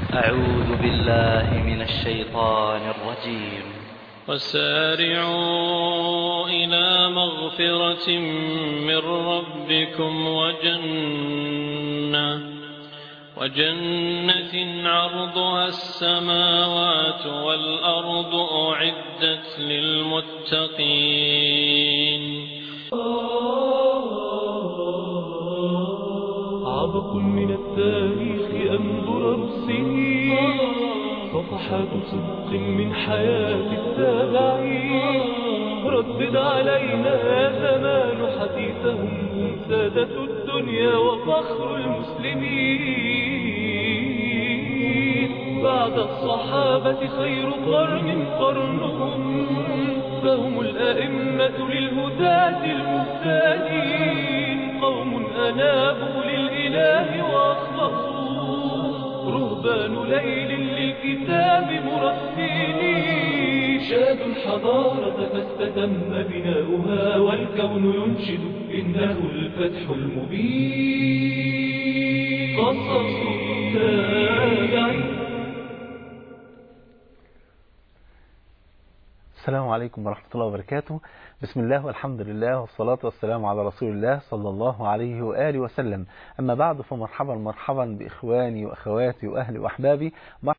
أعوذ بالله من الشيطان الرجيم وسارعوا إلى مغفرة من ربكم وجنة وجنة عرضها السماوات والأرض أعدت للمتقين عبق من التاريخ أنظر أبصه صفحات صدق من حياة التابعين ردد علينا يا زمان حديثهم هم سادة الدنيا وفخر المسلمين بعد الصحابة خير قرن قرنهم فهم الأئمة للهداة المهتدين قوم أنابوا للإله وأخلصوا رهبان ليل للكتاب مرتلين شادوا الحضارة فاستتم بناؤها والكون ينشد إنه الفتح المبين قصص التابعين السلام عليكم ورحمة الله وبركاته بسم الله والحمد لله والصلاة والسلام على رسول الله صلى الله عليه وآله وسلم أما بعد فمرحبا مرحبا بإخواني وأخواتي وأهلي وأحبابي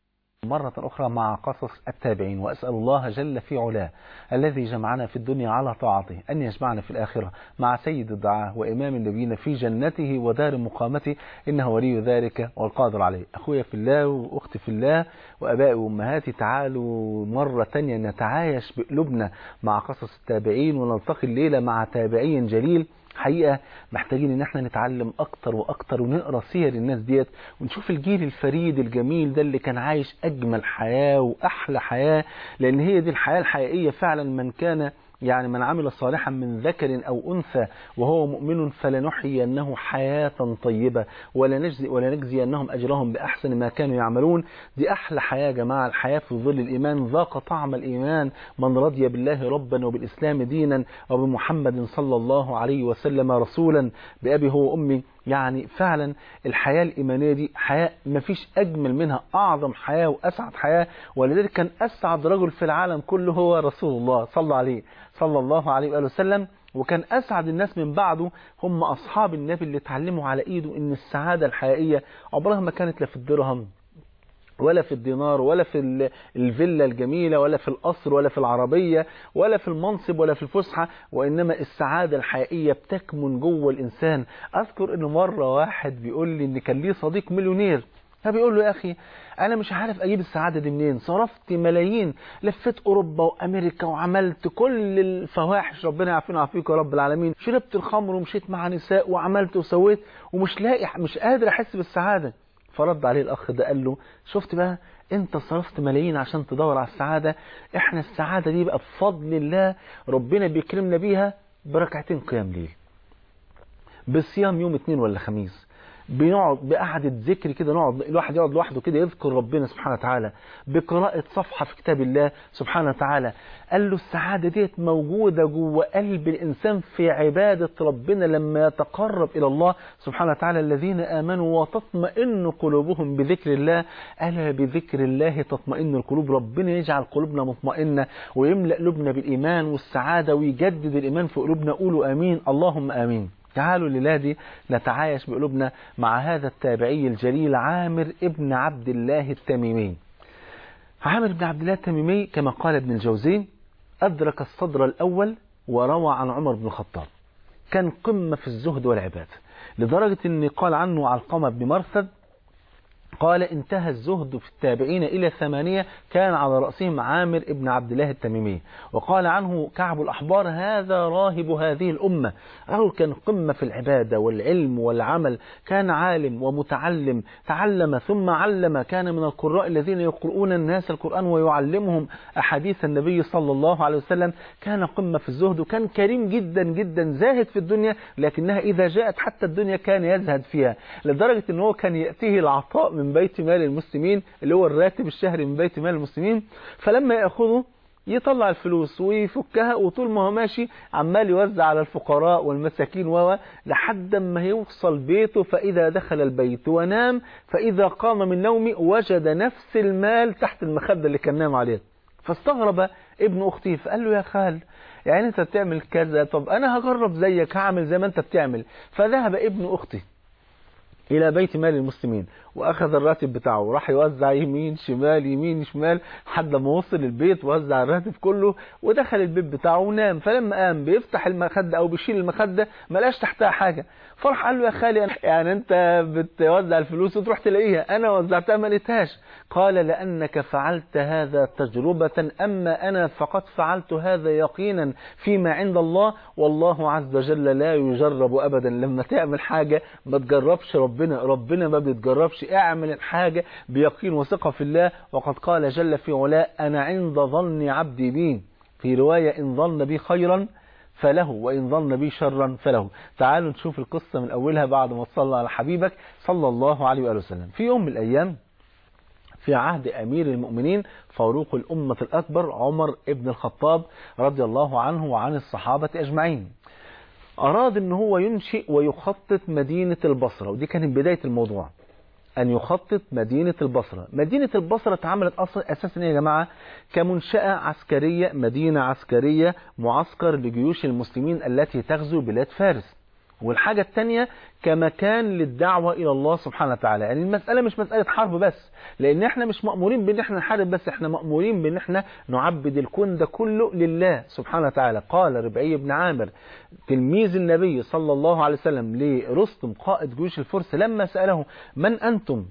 مرة أخرى مع قصص التابعين وأسأل الله جل في علاه الذي جمعنا في الدنيا على طاعته أن يجمعنا في الآخرة مع سيد الدعاء وإمام النبيين في جنته ودار مقامته إنه ولي ذلك والقادر عليه أخويا في الله وأختي في الله وأبائي وأمهاتي تعالوا مرة تانية نتعايش بقلوبنا مع قصص التابعين ونلتقي الليلة مع تابعي جليل حقيقة محتاجين ان احنا نتعلم اكتر واكتر ونقرا سير الناس ديت ونشوف الجيل الفريد الجميل ده اللي كان عايش اجمل حياة واحلى حياة لان هي دي الحياة الحقيقية فعلا من كان يعني من عمل صالحا من ذكر أو أنثى وهو مؤمن فلنحيينه حياة طيبة ولا نجزي ولا نجزي أنهم أجرهم بأحسن ما كانوا يعملون دي أحلى حياة يا جماعة الحياة في ظل الإيمان ذاق طعم الإيمان من رضي بالله ربا وبالإسلام دينا وبمحمد صلى الله عليه وسلم رسولا بأبي هو أمي يعني فعلا الحياة الإيمانية دي حياة ما فيش أجمل منها أعظم حياة وأسعد حياة ولذلك كان أسعد رجل في العالم كله هو رسول الله صلى عليه صلى الله عليه وآله وسلم وكان أسعد الناس من بعده هم أصحاب النبي اللي اتعلموا على إيده إن السعادة الحقيقية عمرها ما كانت لا في الدرهم ولا في الدينار ولا في الفيلا الجميلة ولا في القصر ولا في العربية ولا في المنصب ولا في الفسحة وإنما السعادة الحقيقية بتكمن جوه الإنسان أذكر إن مرة واحد بيقول لي إن كان ليه صديق مليونير فبيقول له يا أخي أنا مش عارف أجيب السعادة دي منين صرفت ملايين لفيت أوروبا وأمريكا وعملت كل الفواحش ربنا يعافينا ويعافيك يا رب العالمين شربت الخمر ومشيت مع نساء وعملت وسويت ومش لاقي مش قادر أحس بالسعادة فرد عليه الأخ ده قال له شفت بقى انت صرفت ملايين عشان تدور على السعادة احنا السعادة دي بقى بفضل الله ربنا بيكرمنا بيها بركعتين قيام ليل بصيام يوم اثنين ولا خميس بنقعد بقعدة ذكر كده نقعد الواحد يقعد لوحده كده يذكر ربنا سبحانه وتعالى بقراءة صفحة في كتاب الله سبحانه وتعالى قال له السعادة ديت موجودة جوه قلب الإنسان في عبادة ربنا لما يتقرب إلى الله سبحانه وتعالى الذين آمنوا وتطمئن قلوبهم بذكر الله ألا بذكر الله تطمئن القلوب ربنا يجعل قلوبنا مطمئنة ويملأ قلوبنا بالإيمان والسعادة ويجدد الإيمان في قلوبنا قولوا آمين اللهم آمين تعالوا الليلة دي نتعايش بقلوبنا مع هذا التابعي الجليل عامر ابن عبد الله التميمي عامر بن عبد الله التميمي كما قال ابن الجوزي أدرك الصدر الأول وروى عن عمر بن الخطاب كان قمة في الزهد والعبادة لدرجة أن قال عنه علقمة بن مرثد قال انتهى الزهد في التابعين إلى ثمانية كان على رأسهم عامر ابن عبد الله التميمي وقال عنه كعب الأحبار هذا راهب هذه الأمة رجل كان قمة في العبادة والعلم والعمل كان عالم ومتعلم تعلم ثم علم كان من القراء الذين يقرؤون الناس القرآن ويعلمهم أحاديث النبي صلى الله عليه وسلم كان قمة في الزهد وكان كريم جدا جدا زاهد في الدنيا لكنها إذا جاءت حتى الدنيا كان يزهد فيها لدرجة أنه كان يأتيه العطاء من بيت مال المسلمين اللي هو الراتب الشهري من بيت مال المسلمين فلما يأخذه يطلع الفلوس ويفكها وطول ما هو ماشي عمال يوزع على الفقراء والمساكين و لحد ما يوصل بيته فإذا دخل البيت ونام فإذا قام من نومه وجد نفس المال تحت المخدة اللي كان نام عليها فاستغرب ابن أختي فقال له يا خال يعني انت بتعمل كذا طب انا هجرب زيك هعمل زي ما انت بتعمل فذهب ابن اختي الى بيت مال المسلمين واخذ الراتب بتاعه وراح يوزع يمين شمال يمين شمال لحد ما وصل البيت وزع الراتب كله ودخل البيت بتاعه ونام فلما قام بيفتح المخده او بيشيل المخده ما لقاش تحتها حاجه فراح قال له يا خالي أنا يعني انت بتوزع الفلوس وتروح تلاقيها انا وزعتها ما لقيتهاش قال لانك فعلت هذا تجربه اما انا فقد فعلت هذا يقينا فيما عند الله والله عز وجل لا يجرب ابدا لما تعمل حاجه ما تجربش ربنا ربنا ما بيتجربش اعمل الحاجه بيقين وثقه في الله وقد قال جل في علاه انا عند ظن عبدي بي في روايه ان ظن بي خيرا فله وإن ظن بي شرا فله تعالوا نشوف القصة من أولها بعد ما تصلى على حبيبك صلى الله عليه وآله وسلم في يوم من الأيام في عهد أمير المؤمنين فاروق الأمة الأكبر عمر ابن الخطاب رضي الله عنه وعن الصحابة أجمعين أراد أن هو ينشئ ويخطط مدينة البصرة ودي كانت بداية الموضوع أن يخطط مدينة البصرة مدينة البصرة اتعملت أصلا أساسا يا جماعة كمنشأة عسكرية مدينة عسكرية معسكر لجيوش المسلمين التي تغزو بلاد فارس والحاجة الثانية كمكان للدعوة إلى الله سبحانه وتعالى يعني المسألة مش مسألة حرب بس لأن احنا مش مأمورين بأن احنا نحارب بس احنا مأمورين بأن احنا نعبد الكون ده كله لله سبحانه وتعالى قال ربعي بن عامر تلميذ النبي صلى الله عليه وسلم لرستم قائد جيوش الفرس لما سأله من أنتم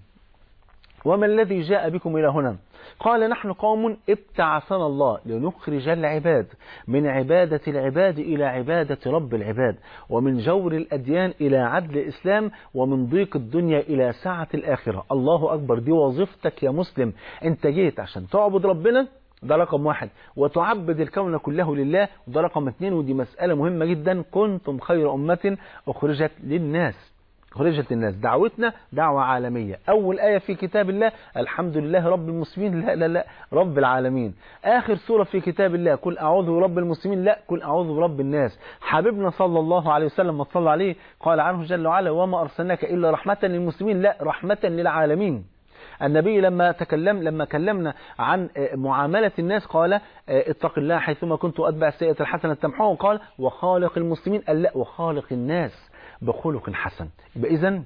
وما الذي جاء بكم إلى هنا قال نحن قوم ابتعثنا الله لنخرج العباد من عبادة العباد إلى عبادة رب العباد ومن جور الأديان إلى عدل الإسلام ومن ضيق الدنيا إلى سعة الآخرة الله أكبر دي وظيفتك يا مسلم أنت جيت عشان تعبد ربنا ده رقم واحد وتعبد الكون كله لله وده رقم اثنين ودي مسألة مهمة جدا كنتم خير أمة أخرجت للناس خرجت الناس دعوتنا دعوة عالمية أول آية في كتاب الله الحمد لله رب المسلمين لا لا لا رب العالمين آخر سورة في كتاب الله قل أعوذ برب المسلمين لا قل أعوذ برب الناس حبيبنا صلى الله عليه وسلم ما صلى عليه قال عنه جل وعلا وما أرسلناك إلا رحمة للمسلمين لا رحمة للعالمين النبي لما تكلم لما كلمنا عن معاملة الناس قال اتق الله حيثما كنت أتبع السيئة الحسنة تمحوه قال وخالق المسلمين قال لا وخالق الناس بخلق حسن يبقى إذن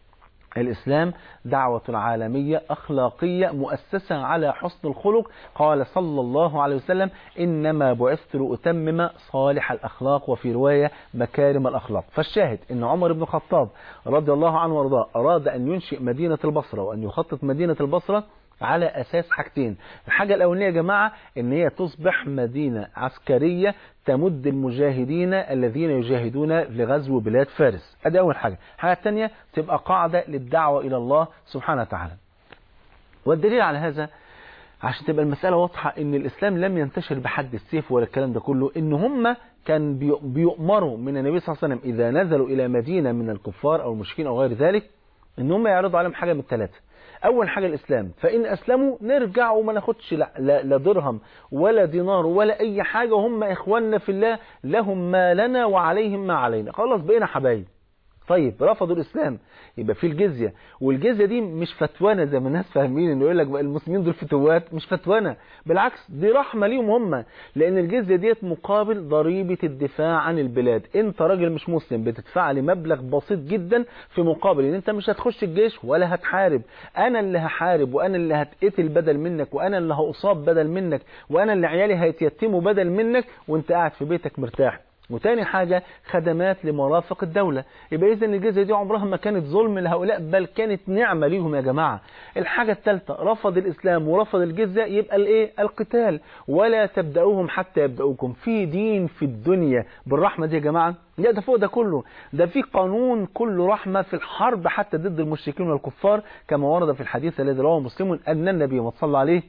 الإسلام دعوة عالمية أخلاقية مؤسسة على حسن الخلق قال صلى الله عليه وسلم إنما بعثت لأتمم صالح الأخلاق وفي رواية مكارم الأخلاق فالشاهد أن عمر بن الخطاب رضي الله عنه وارضاه أراد أن ينشئ مدينة البصرة وأن يخطط مدينة البصرة على أساس حاجتين الحاجة الأولانية يا جماعة أن هي تصبح مدينة عسكرية تمد المجاهدين الذين يجاهدون لغزو بلاد فارس ادي أول حاجة الحاجة الثانية تبقى قاعدة للدعوة إلى الله سبحانه وتعالى والدليل على هذا عشان تبقى المسألة واضحة ان الاسلام لم ينتشر بحد السيف ولا الكلام ده كله ان هم كان بيؤمروا من النبي صلى الله عليه وسلم اذا نزلوا الى مدينة من الكفار او المشركين او غير ذلك ان هم يعرضوا عليهم حاجة من الثلاثة اول حاجة الاسلام فان اسلموا نرجع وما ناخدش لا, لا, لا درهم ولا دينار ولا اي حاجة وهم اخواننا في الله لهم ما لنا وعليهم ما علينا خلاص بقينا حبايب طيب رفضوا الاسلام يبقى في الجزيه والجزيه دي مش فتوانه زي ما الناس فاهمين انه يقول لك بقى المسلمين دول فتوات مش فتوانه بالعكس دي رحمه ليهم هم لان الجزيه ديت مقابل ضريبه الدفاع عن البلاد انت راجل مش مسلم بتدفع لي مبلغ بسيط جدا في مقابل ان انت مش هتخش الجيش ولا هتحارب انا اللي هحارب وانا اللي هتقتل بدل منك وانا اللي هاصاب بدل منك وانا اللي عيالي هيتيتموا بدل منك وانت قاعد في بيتك مرتاح وتاني حاجة خدمات لمرافق الدولة يبقى إذا الجزية دي عمرها ما كانت ظلم لهؤلاء بل كانت نعمة ليهم يا جماعة الحاجة الثالثة رفض الإسلام ورفض الجزية يبقى الإيه القتال ولا تبدأوهم حتى يبدأوكم في دين في الدنيا بالرحمة دي يا جماعة لا ده فوق ده كله ده في قانون كله رحمة في الحرب حتى ضد المشركين والكفار كما ورد في الحديث الذي رواه مسلم أن النبي ما صلى عليه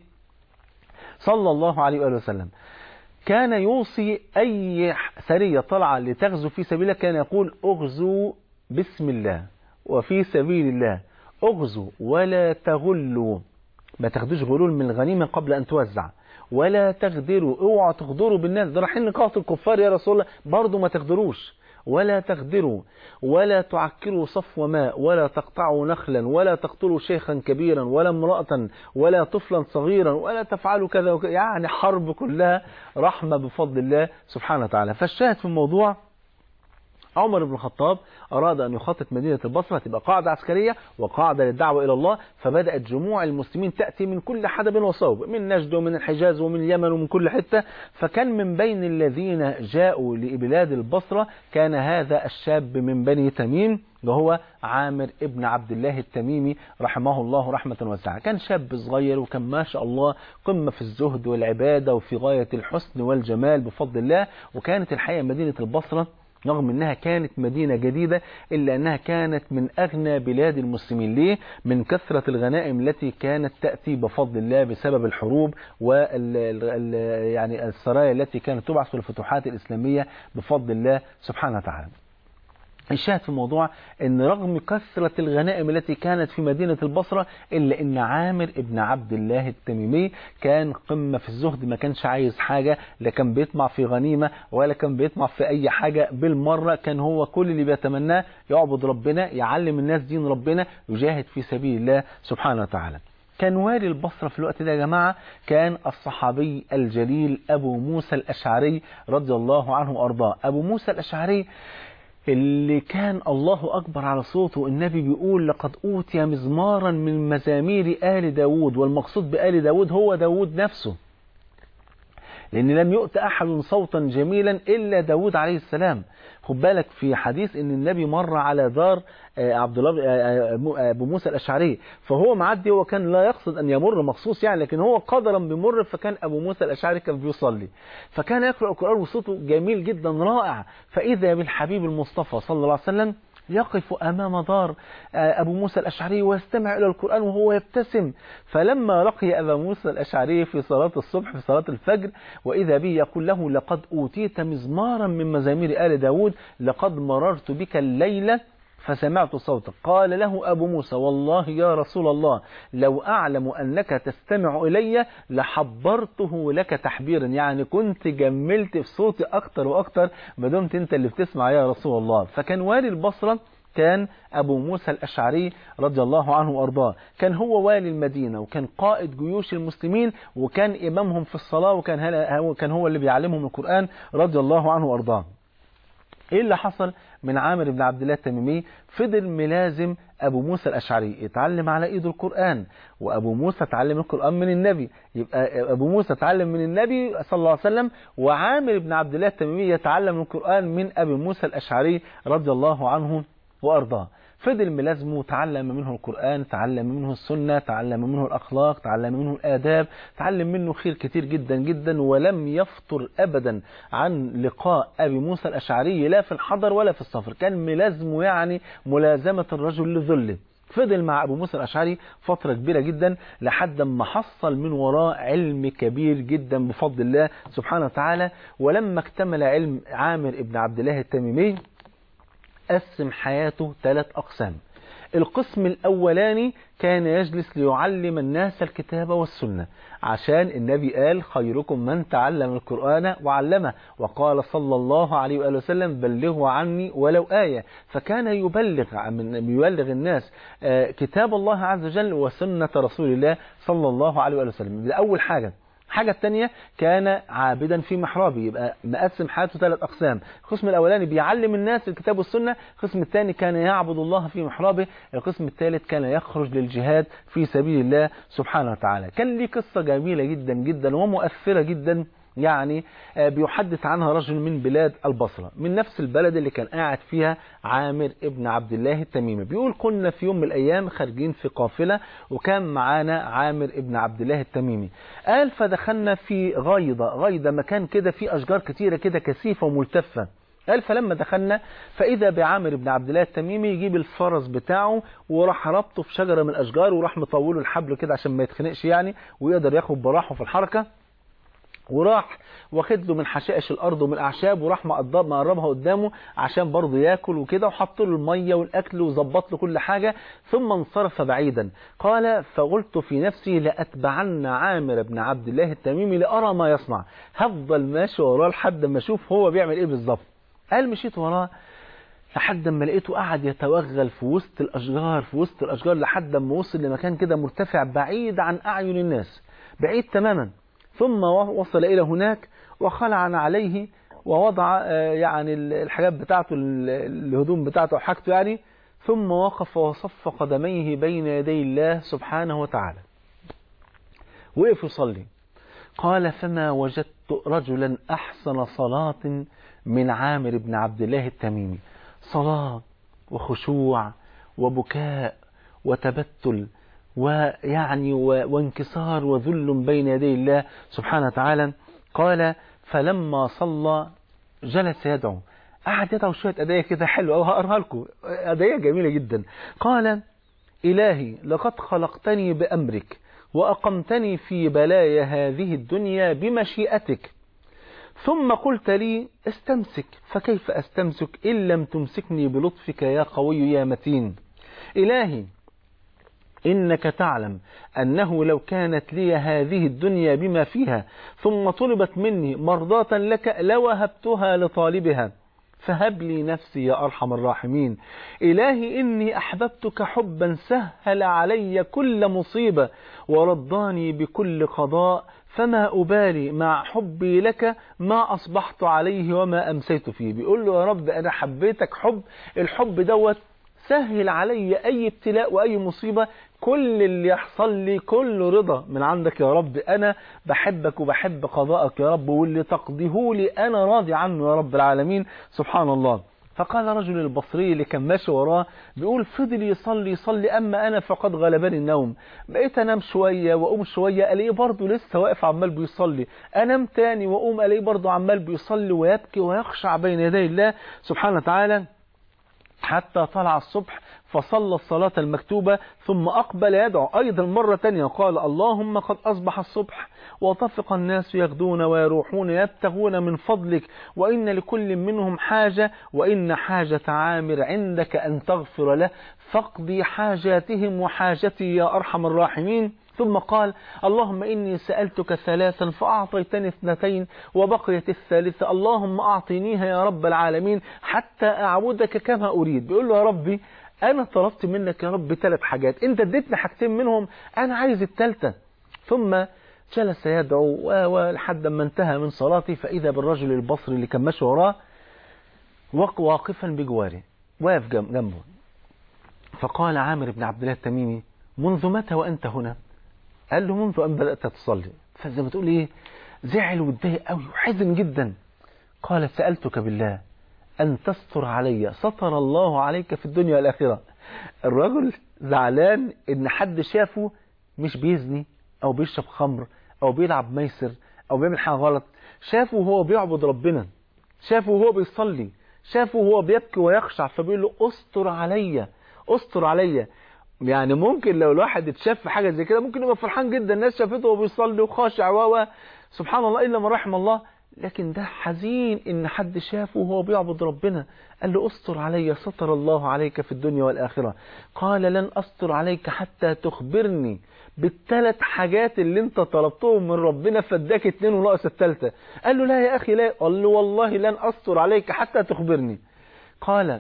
صلى الله عليه وآله وسلم كان يوصي أي سرية طلع لتغزو في سبيل الله كان يقول اغزوا بسم الله وفي سبيل الله اغزوا ولا تغلوا ما تاخدوش غلول من الغنيمة قبل أن توزع ولا تغدروا اوعوا تغدروا بالناس ده رايحين نقاط الكفار يا رسول الله برضه ما تغدروش ولا تغدروا ولا تعكروا صفو ماء ولا تقطعوا نخلا ولا تقتلوا شيخا كبيرا ولا امرأة ولا طفلا صغيرا ولا تفعلوا كذا وكذا يعني حرب كلها رحمة بفضل الله سبحانه وتعالى فالشاهد في الموضوع عمر بن الخطاب أراد أن يخطط مدينة البصرة تبقى قاعدة عسكرية وقاعدة للدعوة إلى الله فبدأت جموع المسلمين تأتي من كل حدب وصوب من نجد ومن الحجاز ومن اليمن ومن كل حتة فكان من بين الذين جاءوا لبلاد البصرة كان هذا الشاب من بني تميم وهو عامر ابن عبد الله التميمي رحمه الله رحمة واسعة كان شاب صغير وكان ما شاء الله قمة في الزهد والعبادة وفي غاية الحسن والجمال بفضل الله وكانت الحقيقة مدينة البصرة رغم انها كانت مدينة جديدة الا انها كانت من اغنى بلاد المسلمين ليه من كثرة الغنائم التي كانت تأتي بفضل الله بسبب الحروب وال ال- يعني السرايا التي كانت تبعث في الفتوحات الاسلامية بفضل الله سبحانه وتعالى الشاهد في الموضوع ان رغم كثرة الغنائم التي كانت في مدينة البصرة الا ان عامر ابن عبد الله التميمي كان قمة في الزهد ما كانش عايز حاجة لا كان بيطمع في غنيمة ولا كان بيطمع في اي حاجة بالمرة كان هو كل اللي بيتمناه يعبد ربنا يعلم الناس دين ربنا يجاهد في سبيل الله سبحانه وتعالى كان والي البصرة في الوقت ده يا جماعة كان الصحابي الجليل أبو موسى الأشعري رضي الله عنه وأرضاه أبو موسى الأشعري اللي كان الله أكبر على صوته النبي بيقول لقد أوتي مزمارا من مزامير آل داود والمقصود بآل داود هو داود نفسه لأن لم يؤت أحد صوتا جميلا إلا داود عليه السلام خد بالك في حديث ان النبي مر على دار آه، عبد الله آه، آه، ابو موسى الاشعري فهو معدي هو كان لا يقصد ان يمر مخصوص يعني لكن هو قدرا بيمر فكان ابو موسى الاشعري كان بيصلي فكان يقرا القران وصوته جميل جدا رائع فاذا بالحبيب المصطفى صلى الله عليه وسلم يقف أمام دار أبو موسى الأشعري ويستمع إلى القرآن وهو يبتسم فلما لقي أبا موسى الأشعري في صلاة الصبح في صلاة الفجر وإذا به يقول له لقد أوتيت مزمارا من مزامير آل داود لقد مررت بك الليلة فسمعت صوتك قال له أبو موسى والله يا رسول الله لو أعلم أنك تستمع إلي لحبرته لك تحبيرا يعني كنت جملت في صوتي أكتر وأكتر ما دمت أنت اللي بتسمع يا رسول الله فكان والي البصرة كان أبو موسى الأشعري رضي الله عنه وأرضاه كان هو والي المدينة وكان قائد جيوش المسلمين وكان إمامهم في الصلاة وكان هو كان هو اللي بيعلمهم القرآن رضي الله عنه وأرضاه ايه اللي حصل من عامر بن عبد الله التميمي فضل ملازم ابو موسى الاشعري يتعلم على ايده القران وابو موسى اتعلم القران من النبي يبقى ابو موسى اتعلم من النبي صلى الله عليه وسلم وعامر بن عبد الله التميمي يتعلم القران من ابي موسى الاشعري رضي الله عنه وارضاه فضل ملازمه تعلم منه القرآن تعلم منه السنة تعلم منه الأخلاق تعلم منه الآداب تعلم منه خير كتير جدا جدا ولم يفطر أبدا عن لقاء أبي موسى الأشعري لا في الحضر ولا في السفر كان ملازمه يعني ملازمة الرجل لذله فضل مع أبو موسى الأشعري فترة كبيرة جدا لحد ما حصل من وراه علم كبير جدا بفضل الله سبحانه وتعالى ولما اكتمل علم عامر ابن عبد الله التميمي قسم حياته ثلاث أقسام القسم الأولاني كان يجلس ليعلم الناس الكتاب والسنة عشان النبي قال خيركم من تعلم القرآن وعلمه وقال صلى الله عليه وآله وسلم بلغوا عني ولو آية فكان يبلغ من يبلغ الناس كتاب الله عز وجل وسنة رسول الله صلى الله عليه وآله وسلم ده أول حاجة الحاجة الثانية كان عابدا في محرابه يبقى مقسم حياته ثلاث أقسام القسم الأولاني بيعلم الناس الكتاب والسنة القسم الثاني كان يعبد الله في محرابه القسم الثالث كان يخرج للجهاد في سبيل الله سبحانه وتعالى كان ليه قصة جميلة جدا جدا ومؤثرة جدا يعني بيحدث عنها رجل من بلاد البصرة من نفس البلد اللي كان قاعد فيها عامر ابن عبد الله التميمي بيقول كنا في يوم من الأيام خارجين في قافلة وكان معانا عامر ابن عبد الله التميمي قال فدخلنا في غيضة غيضة مكان كده فيه أشجار كتيرة كده كثيفة وملتفة قال فلما دخلنا فإذا بعامر بن عبد الله التميمي يجيب الفرس بتاعه وراح ربطه في شجرة من الأشجار وراح مطوله الحبل كده عشان ما يتخنقش يعني ويقدر ياخد براحه في الحركة وراح واخد له من حشائش الارض ومن الاعشاب وراح مقضب- مقربها قدامه عشان برضه ياكل وكده وحط له الميه والاكل وظبط له كل حاجه ثم انصرف بعيدا قال فقلت في نفسي لاتبعن عامر بن عبد الله التميمي لارى ما يصنع هفضل ماشي وراه لحد ما اشوف هو بيعمل ايه بالظبط قال مشيت وراه لحد ما لقيته قاعد يتوغل في وسط الاشجار في وسط الاشجار لحد ما وصل لمكان كده مرتفع بعيد عن اعين الناس بعيد تماما ثم وصل الى هناك وخلع عليه ووضع آه، يعني ال- الحاجات بتاعته ال- الهدوم بتاعته وحاجته يعني ثم وقف وصف قدميه بين يدي الله سبحانه وتعالى وقف يصلي قال فما وجدت رجلا أحسن صلاة من عامر بن عبد الله التميمي صلاة وخشوع وبكاء وتبتل ويعني و- وانكسار وذل بين يدي الله سبحانه وتعالى قال فلما صلى جلس يدعو قعد يدعو شوية أداية كده حلوة أو هقرها لكم أداية جميلة جدا قال إلهي لقد خلقتني بأمرك وأقمتني في بلايا هذه الدنيا بمشيئتك ثم قلت لي استمسك فكيف أستمسك إن لم تمسكني بلطفك يا قوي يا متين إلهي إنك تعلم أنه لو كانت لي هذه الدنيا بما فيها ثم طلبت مني مرضاة لك لوهبتها لطالبها فهب لي نفسي يا أرحم الراحمين إلهي إني أحببتك حبا سهل علي كل مصيبة ورضاني بكل قضاء فما أبالي مع حبي لك ما أصبحت عليه وما أمسيت فيه بيقول له يا رب أنا حبيتك حب الحب دوت سهل علي أي ابتلاء وأي مصيبة كل اللي يحصل لي كله رضا من عندك يا رب أنا بحبك وبحب قضاءك يا رب واللي تقضيه لي أنا راضي عنه يا رب العالمين سبحان الله فقال رجل البصري اللي كان ماشي وراه بيقول فضل يصلي يصلي أما أنا فقد غلبني النوم بقيت أنام شوية وأقوم شوية ألاقيه برضه لسه واقف عمال بيصلي أنام تاني وأقوم ألاقيه برضه عمال بيصلي ويبكي ويخشع بين يدي الله سبحانه وتعالى حتى طلع الصبح فصلى الصلاة المكتوبة ثم أقبل يدعو أيضا مرة تانية قال اللهم قد أصبح الصبح وطفق الناس يغدون ويروحون يبتغون من فضلك وإن لكل منهم حاجة وإن حاجة عامر عندك أن تغفر له فاقضي حاجاتهم وحاجتي يا أرحم الراحمين ثم قال اللهم إني سألتك ثلاثا فأعطيتني اثنتين وبقيت الثالثة اللهم أعطينيها يا رب العالمين حتى أعبدك كما أريد بيقول له يا ربي أنا طلبت منك يا رب ثلاث حاجات أنت اديتني حاجتين منهم أنا عايز الثالثة ثم جلس يدعو و- ولحد ما انتهى من صلاتي فإذا بالرجل البصري اللي كان ماشي وراه وق- واقفا بجواره واقف جم- جنبه فقال عامر بن عبد الله التميمي منذ متى وأنت هنا قال له منذ أن بدأت تصلي فزي ما تقول إيه زعل واتضايق قوي وحزن جدا قال سألتك بالله أن تستر علي ستر الله عليك في الدنيا والآخرة الرجل زعلان إن حد شافه مش بيزني أو بيشرب خمر أو بيلعب ميسر أو بيعمل حاجة غلط شافه وهو بيعبد ربنا شافه وهو بيصلي شافه وهو بيبكي ويخشع فبيقول له استر عليا استر عليا يعني ممكن لو الواحد اتشاف في حاجه زي كده ممكن يبقى فرحان جدا الناس شافته وهو بيصلي وخاشع و سبحان الله الا من رحم الله لكن ده حزين ان حد شافه وهو بيعبد ربنا قال له استر علي ستر الله عليك في الدنيا والاخره قال لن استر عليك حتى تخبرني بالثلاث حاجات اللي انت طلبتهم من ربنا فاداك اتنين وناقص الثالثه قال له لا يا اخي لا قال له والله لن استر عليك حتى تخبرني قال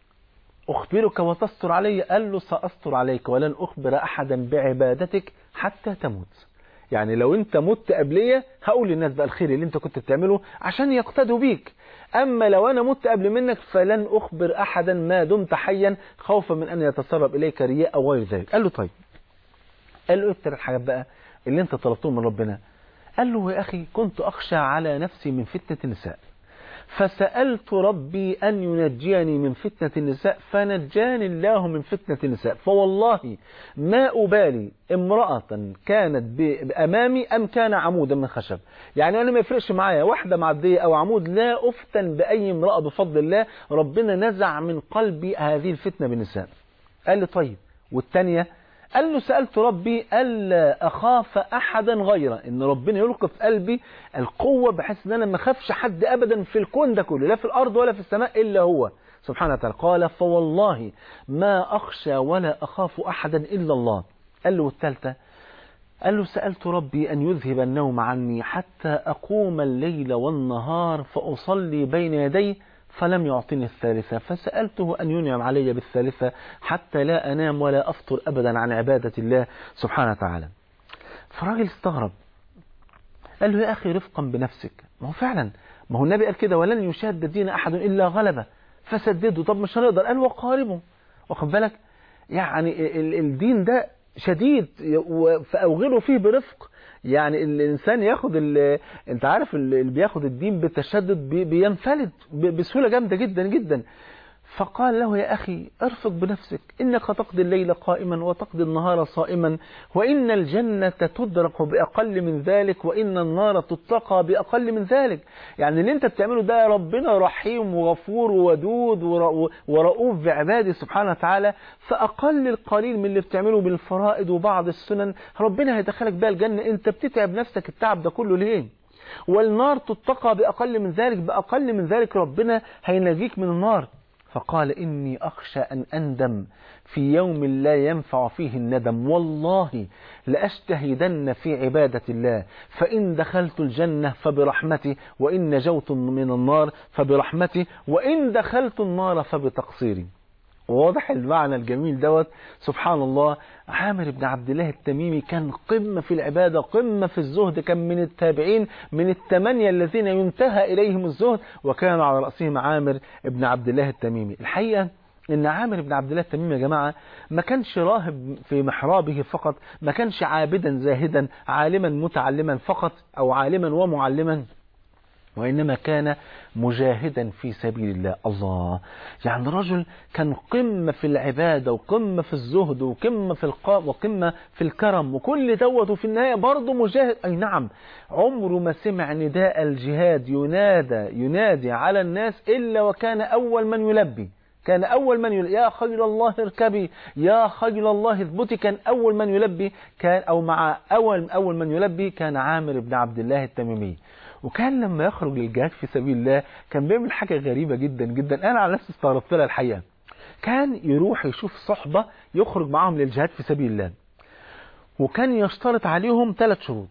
أخبرك وتستر علي قال له سأستر عليك ولن أخبر أحدا بعبادتك حتى تموت يعني لو انت مت قبلية هقول للناس بقى الخير اللي انت كنت بتعمله عشان يقتدوا بيك اما لو انا مت قبل منك فلن اخبر احدا ما دمت حيا خوفا من ان يتسرب اليك رياء او غير ذلك قال له طيب قال له ايه الثلاث حاجات بقى اللي انت طلبتهم من ربنا قال له يا اخي كنت اخشى على نفسي من فتنة النساء فسألت ربي أن ينجيني من فتنة النساء فنجاني الله من فتنة النساء فوالله ما أبالي امرأة كانت ب- أمامي أم كان عمودا من خشب يعني أنا ما يفرقش معايا واحدة معدية أو عمود لا أفتن بأي امرأة بفضل الله ربنا نزع من قلبي هذه الفتنة بالنساء قال لي طيب والتانية قال له سألت ربي ألا أخاف أحدا غيره إن ربنا يلقي في قلبي القوة بحيث إن أنا ما أخافش حد أبدا في الكون ده كله لا في الأرض ولا في السماء إلا هو سبحانه وتعالى قال فوالله ما أخشى ولا أخاف أحدا إلا الله قال له الثالثة قال له سألت ربي أن يذهب النوم عني حتى أقوم الليل والنهار فأصلي بين يديه فلم يعطني الثالثة فسألته أن ينعم علي بالثالثة حتى لا أنام ولا أفطر أبدا عن عبادة الله سبحانه وتعالى فراجل استغرب قال له يا أخي رفقا بنفسك ما هو فعلا ما هو النبي قال كده ولن يشاد الدين أحد إلا غلبه فسدده طب مش هنقدر قال وقاربه واخد بالك يعني ال- الدين ده شديد و- فأوغلوا فيه برفق يعني الإنسان ياخد ال- انت عارف اللي بياخد الدين بتشدد بي- بينفلت ب- بسهولة جامدة جدا جدا فقال له يا أخي ارفق بنفسك إنك تقضي الليل قائما وتقضي النهار صائما وإن الجنة تدرك بأقل من ذلك وإن النار تتقى بأقل من ذلك يعني اللي انت بتعمله ده ربنا رحيم وغفور ودود ور- ورؤوف بعباده سبحانه وتعالى فأقل القليل من اللي بتعمله بالفرائض وبعض السنن ربنا هيدخلك بها الجنة انت بتتعب نفسك التعب ده كله ليه والنار تتقى بأقل من ذلك بأقل من ذلك ربنا هينجيك من النار فقال إني أخشى أن أندم في يوم لا ينفع فيه الندم والله لأجتهدن في عبادة الله فإن دخلت الجنة فبرحمتي وإن نجوت من النار فبرحمتي وإن دخلت النار فبتقصيري واضح المعنى الجميل دوت سبحان الله عامر بن عبد الله التميمي كان قمة في العبادة قمة في الزهد كان من التابعين من الثمانية الذين ينتهى إليهم الزهد وكان على رأسهم عامر بن عبد الله التميمي الحقيقة ان عامر بن عبد الله التميمي يا جماعة ما كانش راهب في محرابه فقط ما كانش عابدا زاهدا عالما متعلما فقط او عالما ومعلما وإنما كان مجاهدا في سبيل الله الله يعني رجل كان قمة في العبادة وقمة في الزهد وقمة في القام وقمة في الكرم وكل دوت وفي النهاية برضه مجاهد أي نعم عمره ما سمع نداء الجهاد ينادى ينادي على الناس إلا وكان أول من يلبي كان أول من يلبي يا خيل الله اركبي يا خيل الله اثبتي كان أول من يلبي كان أو مع أول أول من يلبي كان عامر بن عبد الله التميمي وكان لما يخرج للجهاد في سبيل الله كان بيعمل حاجة غريبة جدا جدا أنا على نفسي استغربت لها الحقيقة كان يروح يشوف صحبة يخرج معاهم للجهاد في سبيل الله وكان يشترط عليهم ثلاث شروط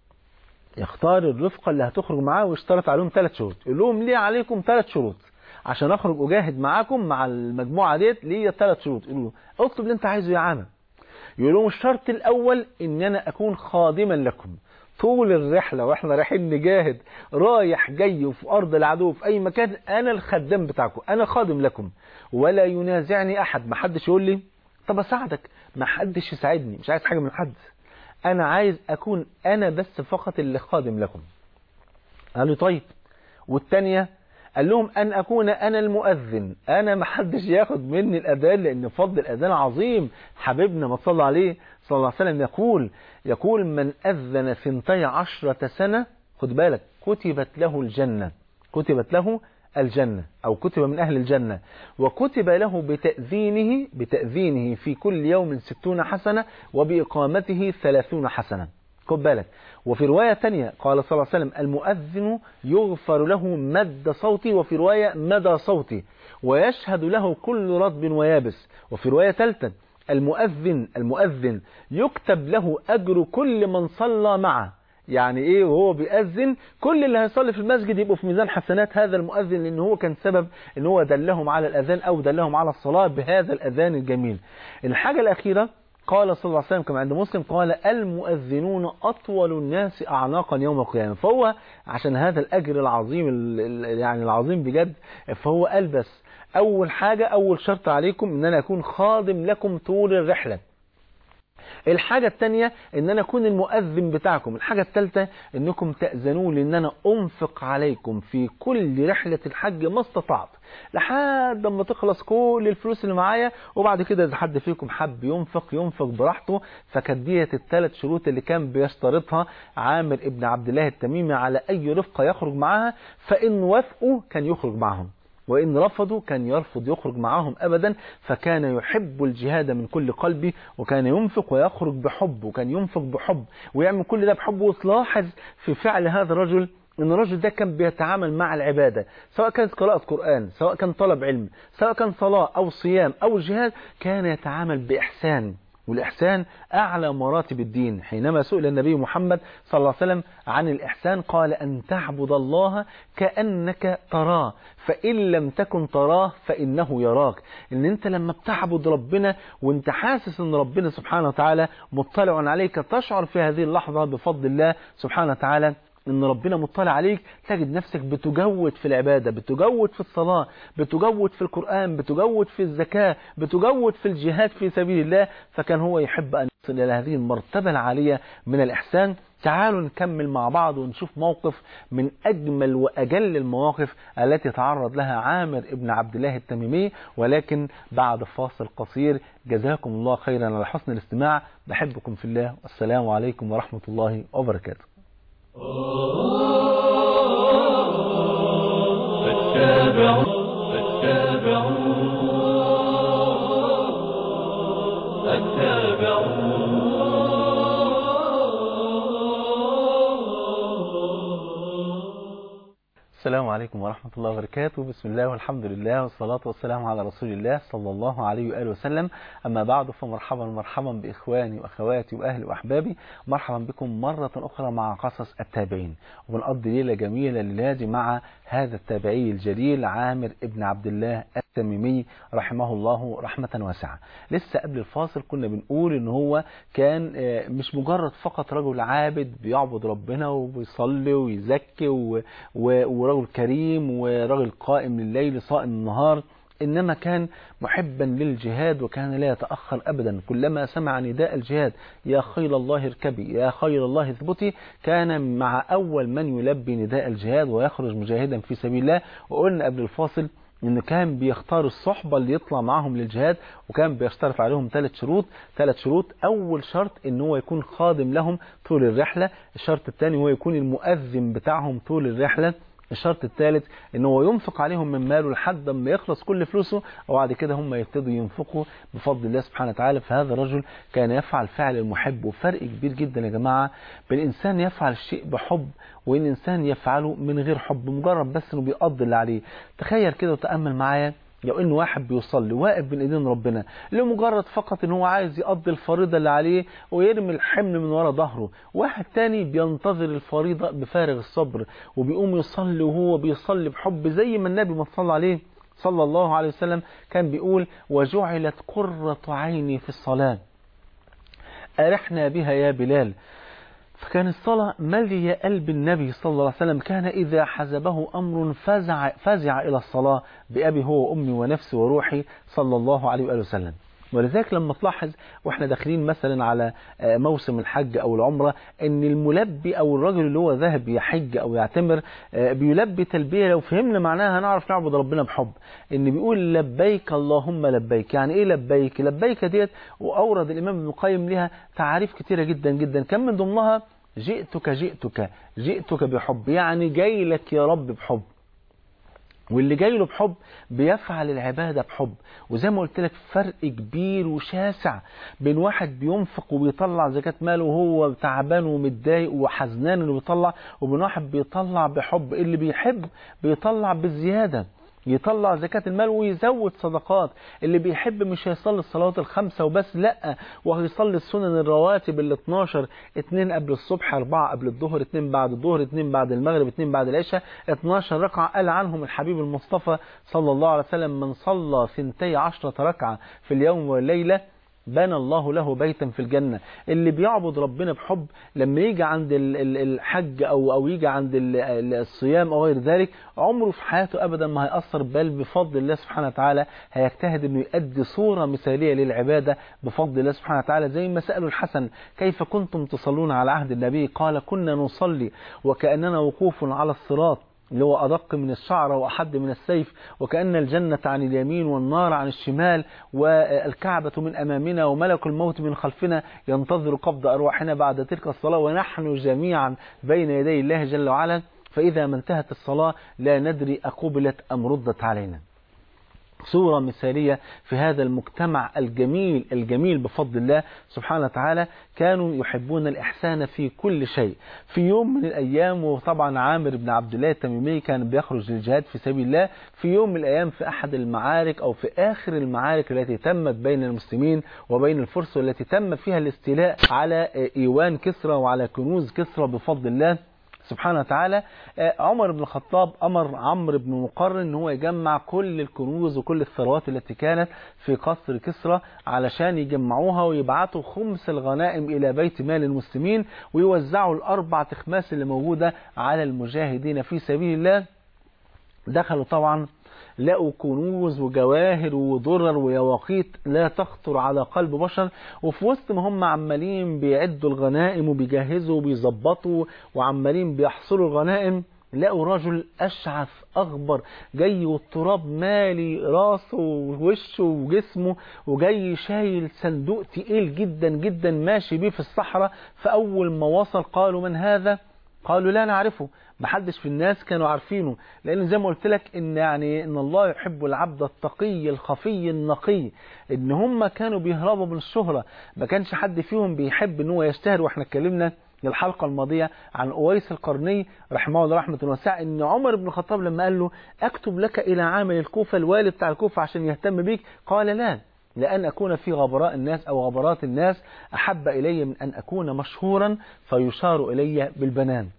يختار الرفقة اللي هتخرج معاه ويشترط عليهم ثلاث شروط يقول لهم ليه عليكم ثلاث شروط عشان اخرج اجاهد معاكم مع المجموعة ديت ليا ثلاث شروط يقولوا له اطلب اللي انت عايزه يا عامر يقول لهم الشرط الاول ان انا اكون خادما لكم طول الرحلة واحنا رايحين نجاهد رايح جاي وفي ارض العدو في اي مكان انا الخدام بتاعكم انا خادم لكم ولا ينازعني احد ما حدش يقول لي طب اساعدك ما حدش يساعدني مش عايز حاجة من حد انا عايز اكون انا بس فقط اللي خادم لكم قالوا طيب والتانية قال لهم أن أكون أنا المؤذن أنا ما حدش ياخد مني الأذان لأن فضل الأذان عظيم حبيبنا ما صلى عليه صلى الله عليه وسلم يقول يقول من أذن ثنتي عشرة سنة خد بالك كتبت له الجنة كتبت له الجنة أو كتب من أهل الجنة وكتب له بتأذينه بتأذينه في كل يوم ستون حسنة وبإقامته ثلاثون حسنة خد بالك وفي رواية تانية قال صلى الله عليه وسلم المؤذن يغفر له مد صوتي وفي رواية مدى صوتي ويشهد له كل رطب ويابس وفي رواية ثالثة المؤذن المؤذن يكتب له أجر كل من صلى معه يعني ايه وهو بيأذن كل اللي هيصلي في المسجد يبقوا في ميزان حسنات هذا المؤذن لان هو كان سبب ان هو دلهم على الاذان او دلهم على الصلاة بهذا الاذان الجميل الحاجة الاخيرة قال صلى الله عليه وسلم كما عند مسلم قال المؤذنون أطول الناس أعناقا يوم القيامة فهو عشان هذا الأجر العظيم ال- ال- يعني العظيم بجد فهو قال بس أول حاجة أول شرط عليكم إن أنا أكون خادم لكم طول الرحلة الحاجة التانية ان انا اكون المؤذن بتاعكم الحاجة التالتة انكم تأذنوا لي ان انا انفق عليكم في كل رحلة الحج ما استطعت لحد ما تخلص كل الفلوس اللي معايا وبعد كده اذا حد فيكم حب ينفق ينفق براحته فكانت ديت الثلاث شروط اللي كان بيشترطها عامر ابن عبد الله التميمي على اي رفقة يخرج معاها فان وافقوا كان يخرج معهم وإن رفضوا كان يرفض يخرج معهم أبدا فكان يحب الجهاد من كل قلبه وكان ينفق ويخرج بحب وكان ينفق بحب ويعمل كل ده بحب وتلاحظ في فعل هذا الرجل ان الرجل ده كان بيتعامل مع العبادة سواء كانت قراءة قرآن سواء كان طلب علم سواء كان صلاة أو صيام أو جهاد كان يتعامل بإحسان والإحسان أعلى مراتب الدين حينما سئل النبي محمد صلى الله عليه وسلم عن الإحسان قال أن تعبد الله كأنك تراه فإن لم تكن تراه فإنه يراك إن أنت لما بتعبد ربنا وأنت حاسس أن ربنا سبحانه وتعالى مطلع عليك تشعر في هذه اللحظة بفضل الله سبحانه وتعالى ان ربنا مطلع عليك تجد نفسك بتجود في العبادة بتجود في الصلاة بتجود في القرآن بتجود في الزكاة بتجود في الجهاد في سبيل الله فكان هو يحب أن يصل إلى هذه المرتبة العالية من الإحسان تعالوا نكمل مع بعض ونشوف موقف من أجمل وأجل المواقف التي تعرض لها عامر ابن عبد الله التميمي ولكن بعد فاصل قصير جزاكم الله خيرا على حسن الاستماع بحبكم في الله والسلام عليكم ورحمة الله وبركاته فاتبعوا فاتبعوا السلام عليكم ورحمة الله وبركاته بسم الله والحمد لله والصلاة والسلام على رسول الله صلى الله عليه وآله وسلم أما بعد فمرحبا مرحبا بإخواني وأخواتي وأهلي وأحبابي مرحبا بكم مرة أخرى مع قصص التابعين وبنقضي ليلة جميلة للهادي مع هذا التابعي الجليل عامر ابن عبد الله التميمي رحمه الله رحمة واسعة لسه قبل الفاصل كنا بنقول ان هو كان مش مجرد فقط رجل عابد بيعبد ربنا وبيصلي ويزكي و... و... ورجل كريم ورجل قائم لليل صائم النهار إنما كان محبا للجهاد وكان لا يتأخر أبدا كلما سمع نداء الجهاد يا خيل الله اركبي يا خيل الله اثبتي كان مع أول من يلبي نداء الجهاد ويخرج مجاهدا في سبيل الله وقلنا قبل الفاصل انه كان بيختار الصحبة اللي يطلع معاهم للجهاد وكان بيشترط عليهم ثلاث شروط ثلاث شروط اول شرط ان هو يكون خادم لهم طول الرحلة الشرط الثاني هو يكون المؤذن بتاعهم طول الرحلة الشرط الثالث ان هو ينفق عليهم من ماله لحد ما يخلص كل فلوسه وبعد كده هم يبتدوا ينفقوا بفضل الله سبحانه وتعالى فهذا الرجل كان يفعل فعل المحب وفرق كبير جدا يا جماعة بين انسان يفعل الشيء بحب وان انسان يفعله من غير حب مجرد بس انه بيقضي اللي عليه تخيل كده وتأمل معايا لو ان واحد بيصلي واقف بين ايدين ربنا لمجرد فقط ان هو عايز يقضي الفريضة اللي عليه ويرمي الحمل من ورا ظهره واحد تاني بينتظر الفريضة بفارغ الصبر وبيقوم يصلي وهو بيصلي بحب زي ما النبي ما صلى عليه صلى الله عليه وسلم كان بيقول وجعلت قرة عيني في الصلاة أرحنا بها يا بلال فكان الصلاة ملي قلب النبي صلى الله عليه وسلم كان إذا حزبه أمر فزع, فزع إلى الصلاة بأبي هو وأمي ونفسي وروحي صلى الله عليه وآله وسلم ولذلك لما تلاحظ واحنا داخلين مثلا على موسم الحج او العمرة ان الملبي او الرجل اللي هو ذهب يحج او يعتمر بيلبي تلبية لو فهمنا معناها هنعرف نعبد ربنا بحب ان بيقول لبيك اللهم لبيك يعني ايه لبيك لبيك ديت واورد الامام ابن القيم لها تعاريف كتيرة جدا جدا كان من ضمنها جئتك جئتك جئتك بحب يعني جاي لك يا رب بحب واللي جاي له بحب بيفعل العبادة بحب وزي ما قلت لك فرق كبير وشاسع بين واحد بينفق وبيطلع زكاة ماله وهو تعبان ومتضايق وحزنان انه بيطلع وبين واحد بيطلع بحب اللي بيحب بيطلع بالزيادة يطلع زكاة المال ويزود صدقات اللي بيحب مش هيصلي الصلوات الخمسة وبس لا وهيصلي السنن الرواتب ال 12 اتنين قبل الصبح اربعة قبل الظهر اتنين بعد الظهر اتنين بعد المغرب اتنين بعد العشاء 12 ركعة قال عنهم الحبيب المصطفى صلى الله عليه وسلم من صلى ثنتي عشرة ركعة في اليوم والليلة بنى الله له بيتا في الجنة اللي بيعبد ربنا بحب لما يجي عند الحج أو, أو يجي عند الصيام أو غير ذلك عمره في حياته أبدا ما هيأثر بل بفضل الله سبحانه وتعالى هيجتهد أنه يؤدي صورة مثالية للعبادة بفضل الله سبحانه وتعالى زي ما سألوا الحسن كيف كنتم تصلون على عهد النبي قال كنا نصلي وكأننا وقوف على الصراط اللي هو أدق من الشعر وأحد من السيف وكأن الجنة عن اليمين والنار عن الشمال والكعبة من أمامنا وملك الموت من خلفنا ينتظر قبض أرواحنا بعد تلك الصلاة ونحن جميعا بين يدي الله جل وعلا فإذا ما انتهت الصلاة لا ندري أقبلت أم ردت علينا صورة مثالية في هذا المجتمع الجميل الجميل بفضل الله سبحانه وتعالى كانوا يحبون الإحسان في كل شيء في يوم من الأيام وطبعا عامر بن عبد الله التميمي كان بيخرج للجهاد في سبيل الله في يوم من الأيام في أحد المعارك أو في آخر المعارك التي تمت بين المسلمين وبين الفرس والتي تم فيها الاستيلاء على إيوان كسرى وعلى كنوز كسرى بفضل الله سبحانه وتعالى عمر بن الخطاب أمر عمرو بن مقرن ان هو يجمع كل الكنوز وكل الثروات التي كانت في قصر كسرى علشان يجمعوها ويبعتوا خمس الغنائم إلى بيت مال المسلمين ويوزعوا الأربع تخماس اللي موجودة على المجاهدين في سبيل الله دخلوا طبعا لقوا كنوز وجواهر ودرر ويواقيت لا تخطر على قلب بشر وفي وسط ما هم عمالين بيعدوا الغنائم وبيجهزوا وبيظبطوا وعمالين بيحصروا الغنائم لقوا رجل أشعث أغبر جاي والتراب مالي راسه ووشه وجسمه وجاي شايل صندوق تقيل جدا جدا ماشي بيه في الصحراء فأول ما وصل قالوا من هذا قالوا لا نعرفه محدش في الناس كانوا عارفينه لان زي ما قلت لك ان يعني ان الله يحب العبد التقي الخفي النقي ان هم كانوا بيهربوا من الشهرة ما كانش حد فيهم بيحب ان هو يشتهر واحنا اتكلمنا الحلقة الماضية عن أويس القرني رحمه الله رحمة واسعة ان عمر بن الخطاب لما قال له اكتب لك الى عامل الكوفة الوالي بتاع الكوفة عشان يهتم بيك قال لا لأن أكون في غبراء الناس أو غبرات الناس أحب إلي من أن أكون مشهورا فيشار إلي بالبنان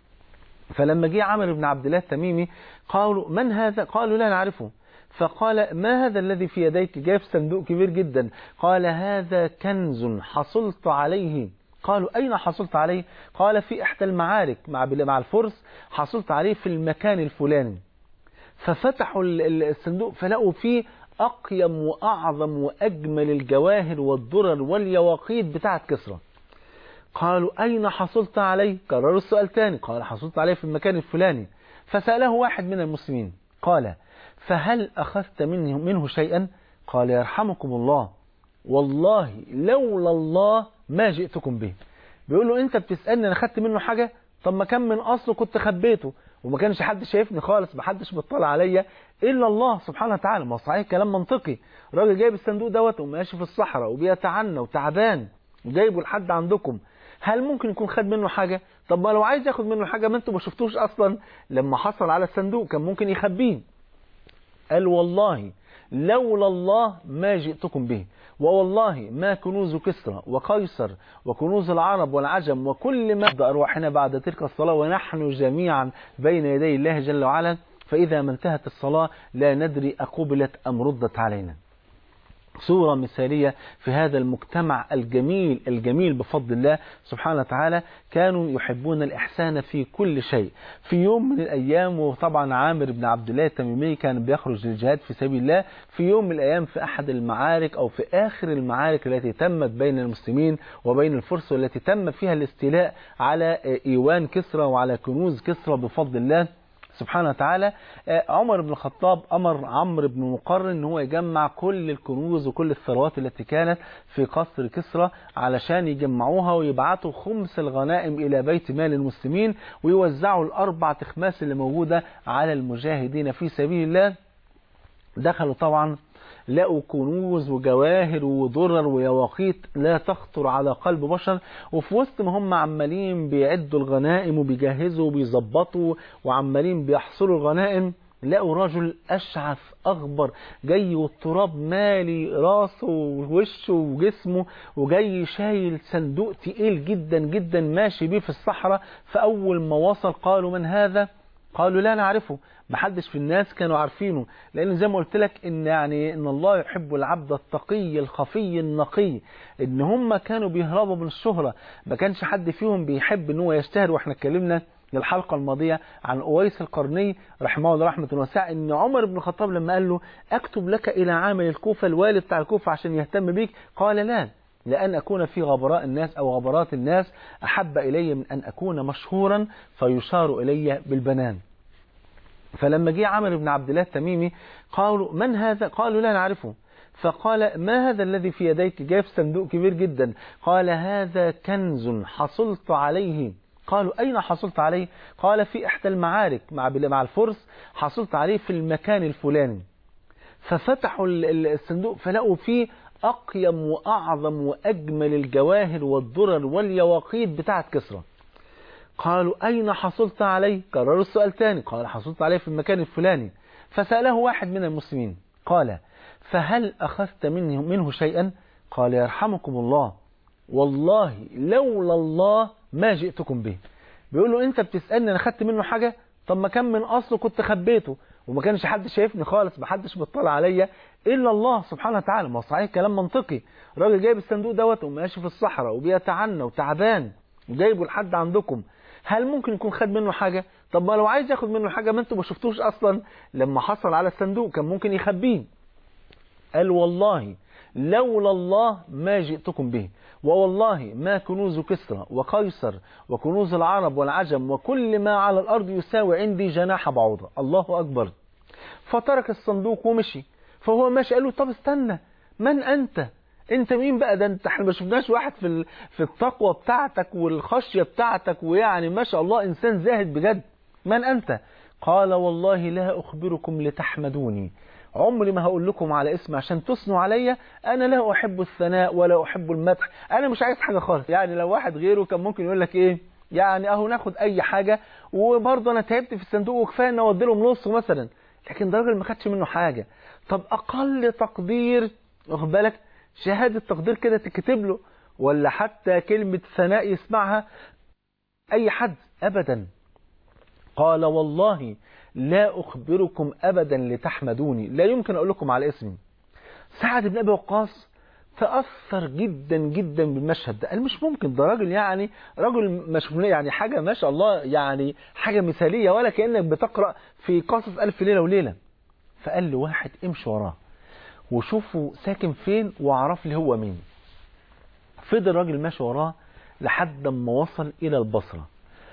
فلما جه عمرو بن عبد الله التميمي قالوا من هذا قالوا لا نعرفه فقال ما هذا الذي في يديك جايب صندوق كبير جدا قال هذا كنز حصلت عليه قالوا أين حصلت عليه قال في إحدى المعارك مع مع الفرس حصلت عليه في المكان الفلاني ففتحوا الصندوق فلقوا فيه أقيم وأعظم وأجمل الجواهر والدرر واليواقيت بتاعت كسرى قالوا أين حصلت عليه كرروا السؤال تاني قال حصلت عليه في المكان الفلاني فسأله واحد من المسلمين قال فهل أخذت منه, منه شيئا قال يرحمكم الله والله لولا الله ما جئتكم به بيقول له انت بتسألني انا خدت منه حاجة طب ما كان من اصله كنت خبيته وما كانش حد شايفني خالص ما حدش بيطلع عليا الا الله سبحانه وتعالى ما صحيح كلام منطقي راجل جايب الصندوق دوت وماشي في الصحراء وبيتعنى وتعبان وجايبه لحد عندكم هل ممكن يكون خد منه حاجة طب ما لو عايز ياخد منه حاجة ما انتوا ما شفتوش اصلا لما حصل على الصندوق كان ممكن يخبيه قال والله لولا الله ما جئتكم به ووالله ما كنوز كسرى وقيصر وكنوز العرب والعجم وكل ما أرواحنا بعد تلك الصلاة ونحن جميعا بين يدي الله جل وعلا فإذا ما انتهت الصلاة لا ندري أقبلت أم ردت علينا صورة مثالية في هذا المجتمع الجميل الجميل بفضل الله سبحانه وتعالى كانوا يحبون الإحسان في كل شيء في يوم من الأيام وطبعا عامر بن عبد الله التميمي كان بيخرج للجهاد في سبيل الله في يوم من الأيام في أحد المعارك أو في آخر المعارك التي تمت بين المسلمين وبين الفرس والتي تم فيها الاستيلاء على إيوان كسرى وعلى كنوز كسرى بفضل الله سبحانه وتعالى عمر بن الخطاب أمر عمرو بن مقرن ان هو يجمع كل الكنوز وكل الثروات التي كانت في قصر كسرى علشان يجمعوها ويبعتوا خمس الغنائم إلى بيت مال المسلمين ويوزعوا الأربع تخماس اللي موجودة على المجاهدين في سبيل الله دخلوا طبعا لقوا كنوز وجواهر ودرر ويواقيت لا تخطر على قلب بشر وفي وسط ما هم عمالين بيعدوا الغنائم وبيجهزوا وبيظبطوا وعمالين بيحصروا الغنائم لقوا رجل أشعث أغبر جاي والتراب مالي راسه ووشه وجسمه وجاي شايل صندوق تقيل جدا جدا ماشي بيه في الصحراء فأول ما وصل قالوا من هذا قالوا لا نعرفه محدش في الناس كانوا عارفينه لان زي ما قلت لك ان يعني ان الله يحب العبد التقي الخفي النقي ان هم كانوا بيهربوا من الشهرة ما كانش حد فيهم بيحب ان هو يشتهر واحنا اتكلمنا الحلقة الماضية عن أويس القرني رحمه الله رحمة واسعة ان عمر بن الخطاب لما قال له اكتب لك الى عامل الكوفة الوالي بتاع الكوفة عشان يهتم بيك قال لا لأن أكون في غبراء الناس أو غبرات الناس أحب إلي من أن أكون مشهورا فيشار إلي بالبنان فلما جه عمرو بن عبد الله التميمي قالوا من هذا قالوا لا نعرفه فقال ما هذا الذي في يديك جايب صندوق كبير جدا قال هذا كنز حصلت عليه قالوا أين حصلت عليه قال في إحدى المعارك مع مع الفرس حصلت عليه في المكان الفلاني ففتحوا ال- ال- الصندوق فلقوا فيه أقيم وأعظم وأجمل الجواهر والدرر واليواقيت بتاعت كسرى قالوا أين حصلت عليه كرروا السؤال تاني قال حصلت عليه في المكان الفلاني فسأله واحد من المسلمين قال فهل أخذت منه, منه شيئا قال يرحمكم الله والله لولا الله ما جئتكم به بيقول له انت بتسألني انا خدت منه حاجة طب ما كان من اصله كنت خبيته وما كانش حد شايفني خالص ما حدش بيطلع عليا الا الله سبحانه وتعالى ما هو صحيح كلام منطقي راجل جايب الصندوق دوت وماشي في الصحراء وبيتعنى وتعبان وجايبه لحد عندكم هل ممكن يكون خد منه حاجة طب ما لو عايز ياخد منه حاجة ما انتوا ما شفتوش اصلا لما حصل على الصندوق كان ممكن يخبيه قال والله لولا الله ما جئتكم به ووالله ما كنوز كسرى وقيصر وكنوز العرب والعجم وكل ما على الأرض يساوي عندي جناح بعوضة الله أكبر فترك الصندوق ومشي فهو ماشي قال له طب استنى من أنت انت مين بقى ده انت احنا ما شفناش واحد في ال- في التقوى بتاعتك والخشية بتاعتك ويعني ما شاء الله انسان زاهد بجد من انت قال والله لا اخبركم لتحمدوني عمري ما هقول لكم على اسم عشان تثنوا عليا انا لا احب الثناء ولا احب المدح انا مش عايز حاجه خالص يعني لو واحد غيره كان ممكن يقول لك ايه يعني اهو ناخد اي حاجه وبرضه انا تعبت في الصندوق وكفايه ان اودي لهم نصه مثلا لكن ده راجل ما خدش منه حاجه طب اقل تقدير واخد بالك شهاده تقدير كده تكتب له ولا حتى كلمه ثناء يسمعها اي حد ابدا قال والله لا أخبركم أبدا لتحمدوني لا يمكن أقول لكم على اسمي سعد بن أبي وقاص تأثر جدا جدا بالمشهد ده قال مش ممكن ده راجل يعني راجل مش يعني حاجة ما شاء الله يعني حاجة مثالية ولا كأنك بتقرأ في قصص ألف ليلة وليلة فقال له واحد امشي وراه وشوفوا ساكن فين واعرف لي هو مين فضل الراجل ماشي وراه لحد ما وصل إلى البصرة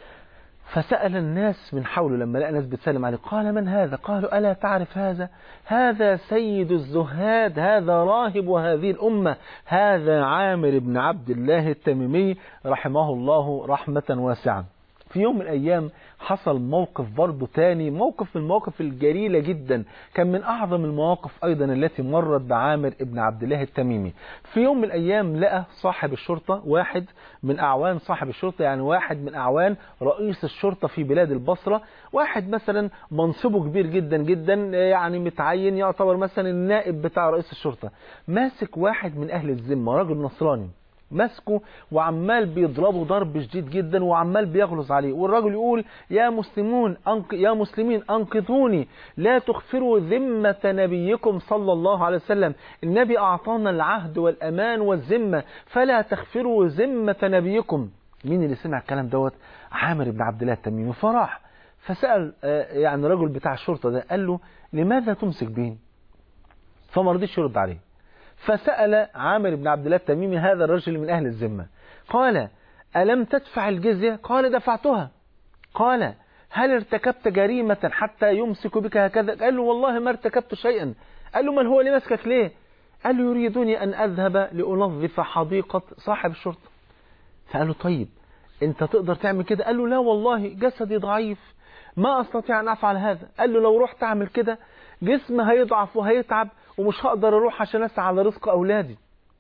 فسأل الناس من حوله لما لقى ناس بتسلم عليه قال من هذا قالوا ألا تعرف هذا هذا سيد الزهاد هذا راهب هذه الأمة هذا عامر بن عبد الله التميمي رحمه الله رحمة واسعة في يوم من الأيام حصل موقف برضه تاني موقف من المواقف الجليلة جدا كان من أعظم المواقف أيضا التي مرت بعامر ابن عبد الله التميمي في يوم من الأيام لقى صاحب الشرطة واحد من أعوان صاحب الشرطة يعني واحد من أعوان رئيس الشرطة في بلاد البصرة واحد مثلا منصبه كبير جدا جدا يعني متعين يعتبر مثلا النائب بتاع رئيس الشرطة ماسك واحد من أهل الذمة راجل نصراني ماسكه وعمال بيضربه ضرب شديد جدا وعمال بيغلظ عليه والراجل يقول يا مسلمون أنق... يا مسلمين انقذوني لا تغفروا ذمة نبيكم صلى الله عليه وسلم النبي أعطانا العهد والأمان والذمة فلا تغفروا ذمة نبيكم مين اللي سمع الكلام دوت عامر بن عبد الله التميمي فراح فسأل آه، يعني الرجل بتاع الشرطة ده قال له لماذا تمسك به فما رضيش يرد عليه فسأل عامر بن عبد الله التميمي هذا الرجل من أهل الذمة قال ألم تدفع الجزية قال دفعتها قال هل ارتكبت جريمة حتى يمسك بك هكذا قال له والله ما ارتكبت شيئا قال له من هو اللي مسكك ليه قال له يريدني أن أذهب لأنظف حديقة صاحب الشرطة فقال له طيب انت تقدر تعمل كده قال له لا والله جسدي ضعيف ما استطيع ان افعل هذا قال له لو رحت اعمل كده جسمي هيضعف وهيتعب ومش هقدر اروح عشان اسعى على رزق اولادي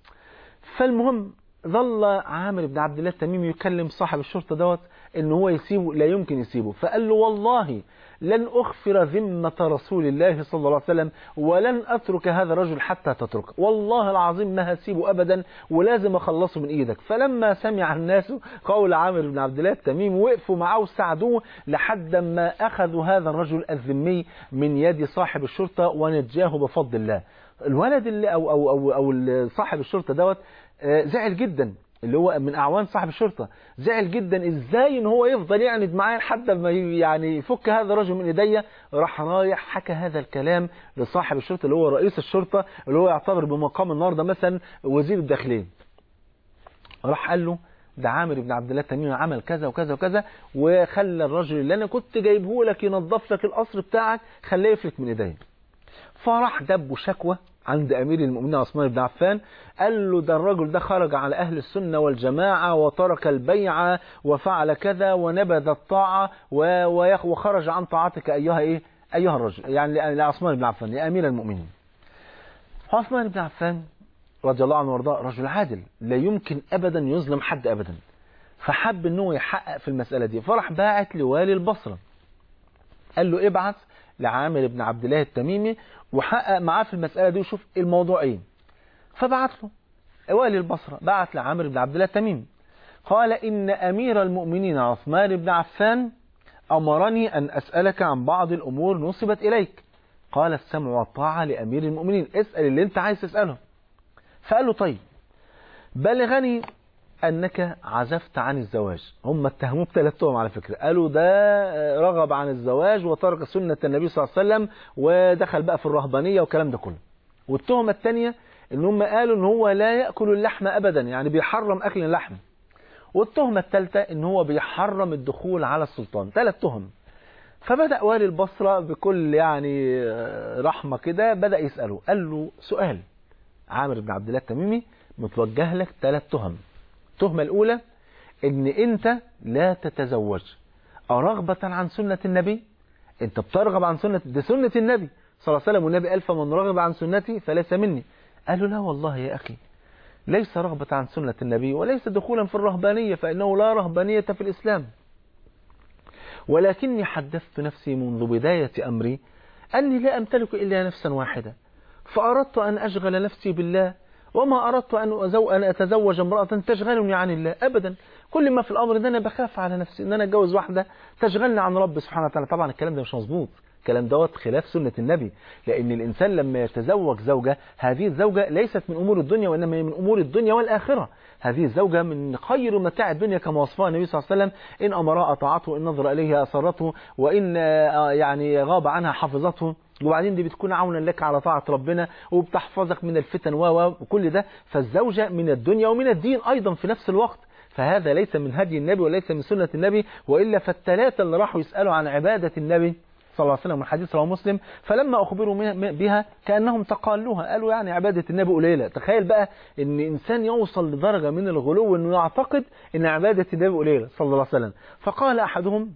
فالمهم ظل عامر بن عبد الله التميمي يكلم صاحب الشرطة دوت ان هو يسيبه لا يمكن يسيبه فقال له والله لن أغفر ذمة رسول الله صلى الله عليه وسلم ولن أترك هذا الرجل حتى تترك والله العظيم ما هسيبه أبدا ولازم أخلصه من إيدك فلما سمع الناس قول عامر بن عبد الله التميمي وقفوا معه وساعدوه لحد ما أخذوا هذا الرجل الذمي من يد صاحب الشرطة ونجاه بفضل الله الولد اللي أو, أو, أو, أو صاحب الشرطة دوت آه، زعل جدا اللي هو من اعوان صاحب الشرطه زعل جدا ازاي ان هو يفضل يعند معايا لحد ما ي- يعني يفك هذا الرجل من ايديا راح رايح حكى هذا الكلام لصاحب الشرطه اللي هو رئيس الشرطه اللي هو يعتبر بمقام النهارده مثلا وزير الداخليه راح قال له ده عامر بن عبد الله التميمي عمل كذا وكذا وكذا وخلى الرجل اللي انا كنت جايبه لك ينظف لك القصر بتاعك خليه يفلت من ايديا فراح دب شكوى عند أمير المؤمنين عثمان بن عفان قال له ده الرجل ده خرج على أهل السنة والجماعة وترك البيعة وفعل كذا ونبذ الطاعة و- ويخ- وخرج عن طاعتك أيها إيه أيها الرجل يعني لأ- لعثمان بن عفان لأمير المؤمنين عثمان بن عفان رضي الله عنه وارضاه رجل عادل لا يمكن أبدا يظلم حد أبدا فحب أنه يحقق في المسألة دي فرح باعت لوالي البصرة قال له ابعث لعامر بن عبد الله التميمي وحقق معاه في المسألة دي وشوف الموضوع ايه فبعت له والي البصرة بعت لعامر بن عبد الله التميمي قال إن أمير المؤمنين عثمان بن عفان أمرني أن أسألك عن بعض الأمور نصبت إليك قال السمع والطاعة لأمير المؤمنين اسأل اللي انت عايز تسأله فقال له طيب بلغني أنك عزفت عن الزواج هم اتهموه بثلاث تهم على فكرة قالوا ده رغب عن الزواج وترك سنة النبي صلى الله عليه وسلم ودخل بقى في الرهبانية والكلام ده كله والتهمة الثانية ان هم قالوا ان هو لا يأكل اللحم أبدا يعني بيحرم أكل اللحم والتهمة الثالثة ان هو بيحرم الدخول على السلطان ثلاث تهم فبدأ والي البصرة بكل يعني رحمة كده بدأ يسأله قال له سؤال عامر بن عبد الله التميمي متوجه لك ثلاث تهم التهمة الأولى إن أنت لا تتزوج أرغبة عن سنة النبي أنت بترغب عن سنة دي سنة النبي صلى الله عليه وسلم والنبي قال فمن رغب عن سنتي فليس مني قال له لا والله يا أخي ليس رغبة عن سنة النبي وليس دخولا في الرهبانية فإنه لا رهبانية في الإسلام ولكني حدثت نفسي منذ بداية أمري أني لا أمتلك إلا نفسا واحدة فأردت أن أشغل نفسي بالله وما أردت أن, أزو أن أتزوج امرأة تشغلني عن الله أبدا كل ما في الأمر أن أنا بخاف على نفسي أن أنا أتجوز واحدة تشغلني عن رب سبحانه وتعالى طبعا الكلام ده مش مظبوط الكلام دوت خلاف سنة النبي لأن الإنسان لما يتزوج زوجة هذه الزوجة ليست من أمور الدنيا وإنما هي من أمور الدنيا والآخرة هذه الزوجة من خير متاع الدنيا كما وصفها النبي صلى الله عليه وسلم إن أمرها أطاعته إن نظر إليها أسرته وإن آه، يعني غاب عنها حفظته وبعدين دي بتكون عونا لك على طاعة ربنا وبتحفظك من الفتن و و وكل ده فالزوجة من الدنيا ومن الدين أيضا في نفس الوقت فهذا ليس من هدي النبي وليس من سنة النبي وإلا فالثلاثة اللي راحوا يسألوا عن عبادة النبي صلى الله عليه وسلم الحديث رواه مسلم فلما أخبروا من- بها كأنهم تقالوها قالوا يعني عبادة النبي قليلة تخيل بقى ان إنسان يوصل لدرجة من الغلو أنه يعتقد أن عبادة النبي قليلة صلى الله عليه وسلم فقال أحدهم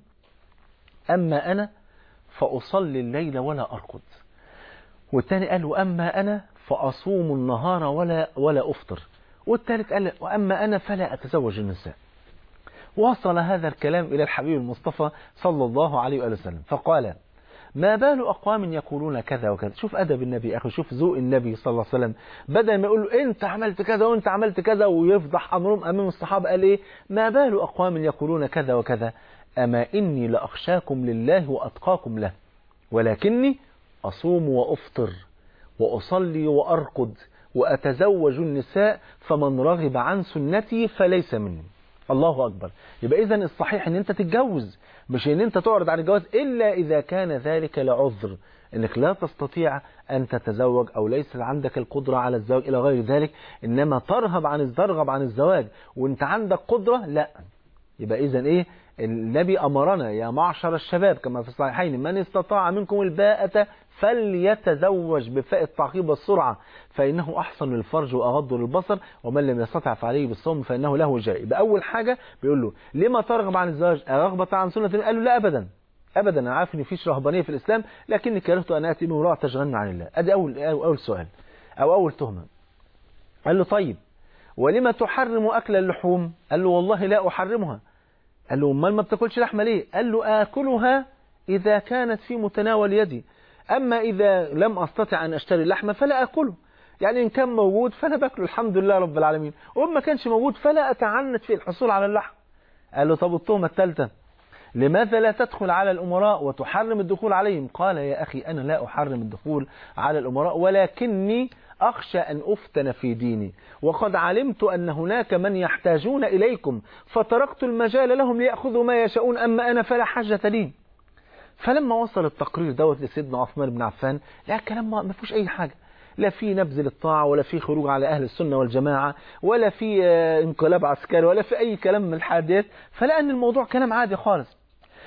أما أنا فأصلي الليل ولا أرقد والثاني قال وأما أنا فأصوم النهار ولا ولا أفطر والثالث قال وأما أنا فلا أتزوج النساء وصل هذا الكلام إلى الحبيب المصطفى صلى الله عليه وآله وسلم فقال ما بال أقوام يقولون كذا وكذا شوف أدب النبي يا أخي شوف ذوق النبي صلى الله عليه وسلم بدل ما يقول له أنت عملت كذا وأنت عملت كذا ويفضح أمرهم أمام الصحابة قال إيه ما بال أقوام يقولون كذا وكذا أما إني لأخشاكم لله وأتقاكم له ولكني أصوم وأفطر وأصلي وأرقد وأتزوج النساء فمن رغب عن سنتي فليس مني الله أكبر يبقى إذن الصحيح أن أنت تتجوز مش أن أنت تعرض عن الجواز إلا إذا كان ذلك لعذر أنك لا تستطيع أن تتزوج أو ليس عندك القدرة على الزواج إلى غير ذلك إنما ترهب عن ترغب عن الزواج وأنت عندك قدرة لا يبقى إذا إيه النبي أمرنا يا معشر الشباب كما في الصحيحين من استطاع منكم الباءة فليتزوج بفاء التعقيب والسرعة فإنه أحسن للفرج وأغض للبصر ومن لم يستطع فعليه بالصوم فإنه له جاء يبقى أول حاجة بيقول له لما ترغب عن الزواج أرغبة عن سنة قال له لا أبدا أبدا أنا عارف إن فيش رهبانية في الإسلام لكني كرهت أن آتي بامرأة تشغلني عن الله أدي أول أول سؤال أو أول تهمة قال له طيب ولما تحرم أكل اللحوم قال له والله لا أحرمها قال له امال ما بتاكلش لحمه ليه قال له آكلها إذا كانت في متناول يدي أما إذا لم أستطع أن أشتري اللحمة فلا أكله يعني إن كان موجود فأنا باكله الحمد لله رب العالمين وإن ما كانش موجود فلا أتعنت في الحصول على اللحم قال له طب التهمة الثالثة لماذا لا تدخل على الأمراء وتحرم الدخول عليهم قال يا أخي أنا لا أحرم الدخول على الأمراء ولكني أخشى أن أفتن في ديني وقد علمت أن هناك من يحتاجون إليكم فتركت المجال لهم ليأخذوا ما يشاءون أما أنا فلا حاجة لي فلما وصل التقرير دوت لسيدنا عثمان بن عفان لا كلام ما فيهوش أي حاجة لا في نبذ للطاعة ولا في خروج على أهل السنة والجماعة ولا في انقلاب عسكري ولا في أي كلام من الحادث فلأن الموضوع كلام عادي خالص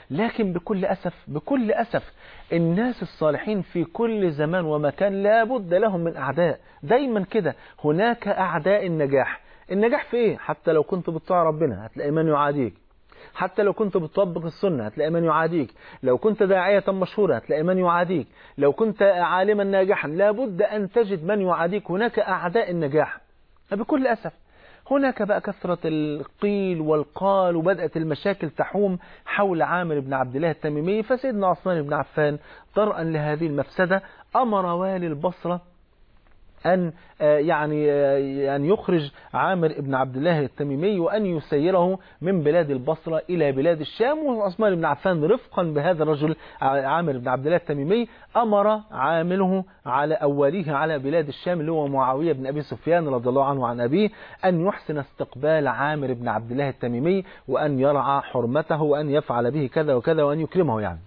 لكن بكل أسف بكل أسف الناس الصالحين في كل زمان ومكان لابد لهم من أعداء دايما كده هناك أعداء النجاح النجاح في إيه؟ حتى لو كنت بتطاع ربنا هتلاقي من يعاديك حتى لو كنت بتطبق السنة هتلاقي من يعاديك لو كنت داعية مشهورة هتلاقي من يعاديك لو كنت عالما ناجحا لابد أن تجد من يعاديك هناك أعداء النجاح بكل أسف هناك بقى كثرة القيل والقال وبدأت المشاكل تحوم حول عامر بن عبد الله التميمي فسيدنا عثمان بن عفان طرءا لهذه المفسدة أمر والي البصرة أن يعني أن يخرج عامر بن عبد الله التميمي وأن يسيره من بلاد البصرة إلى بلاد الشام وعثمان بن عفان رفقا بهذا الرجل عامر بن عبد الله التميمي أمر عامله على أوليه على بلاد الشام اللي هو معاوية بن أبي سفيان رضي الله عنه عن أبيه أن يحسن استقبال عامر بن عبد الله التميمي وأن يرعى حرمته وأن يفعل به كذا وكذا وأن يكرمه يعني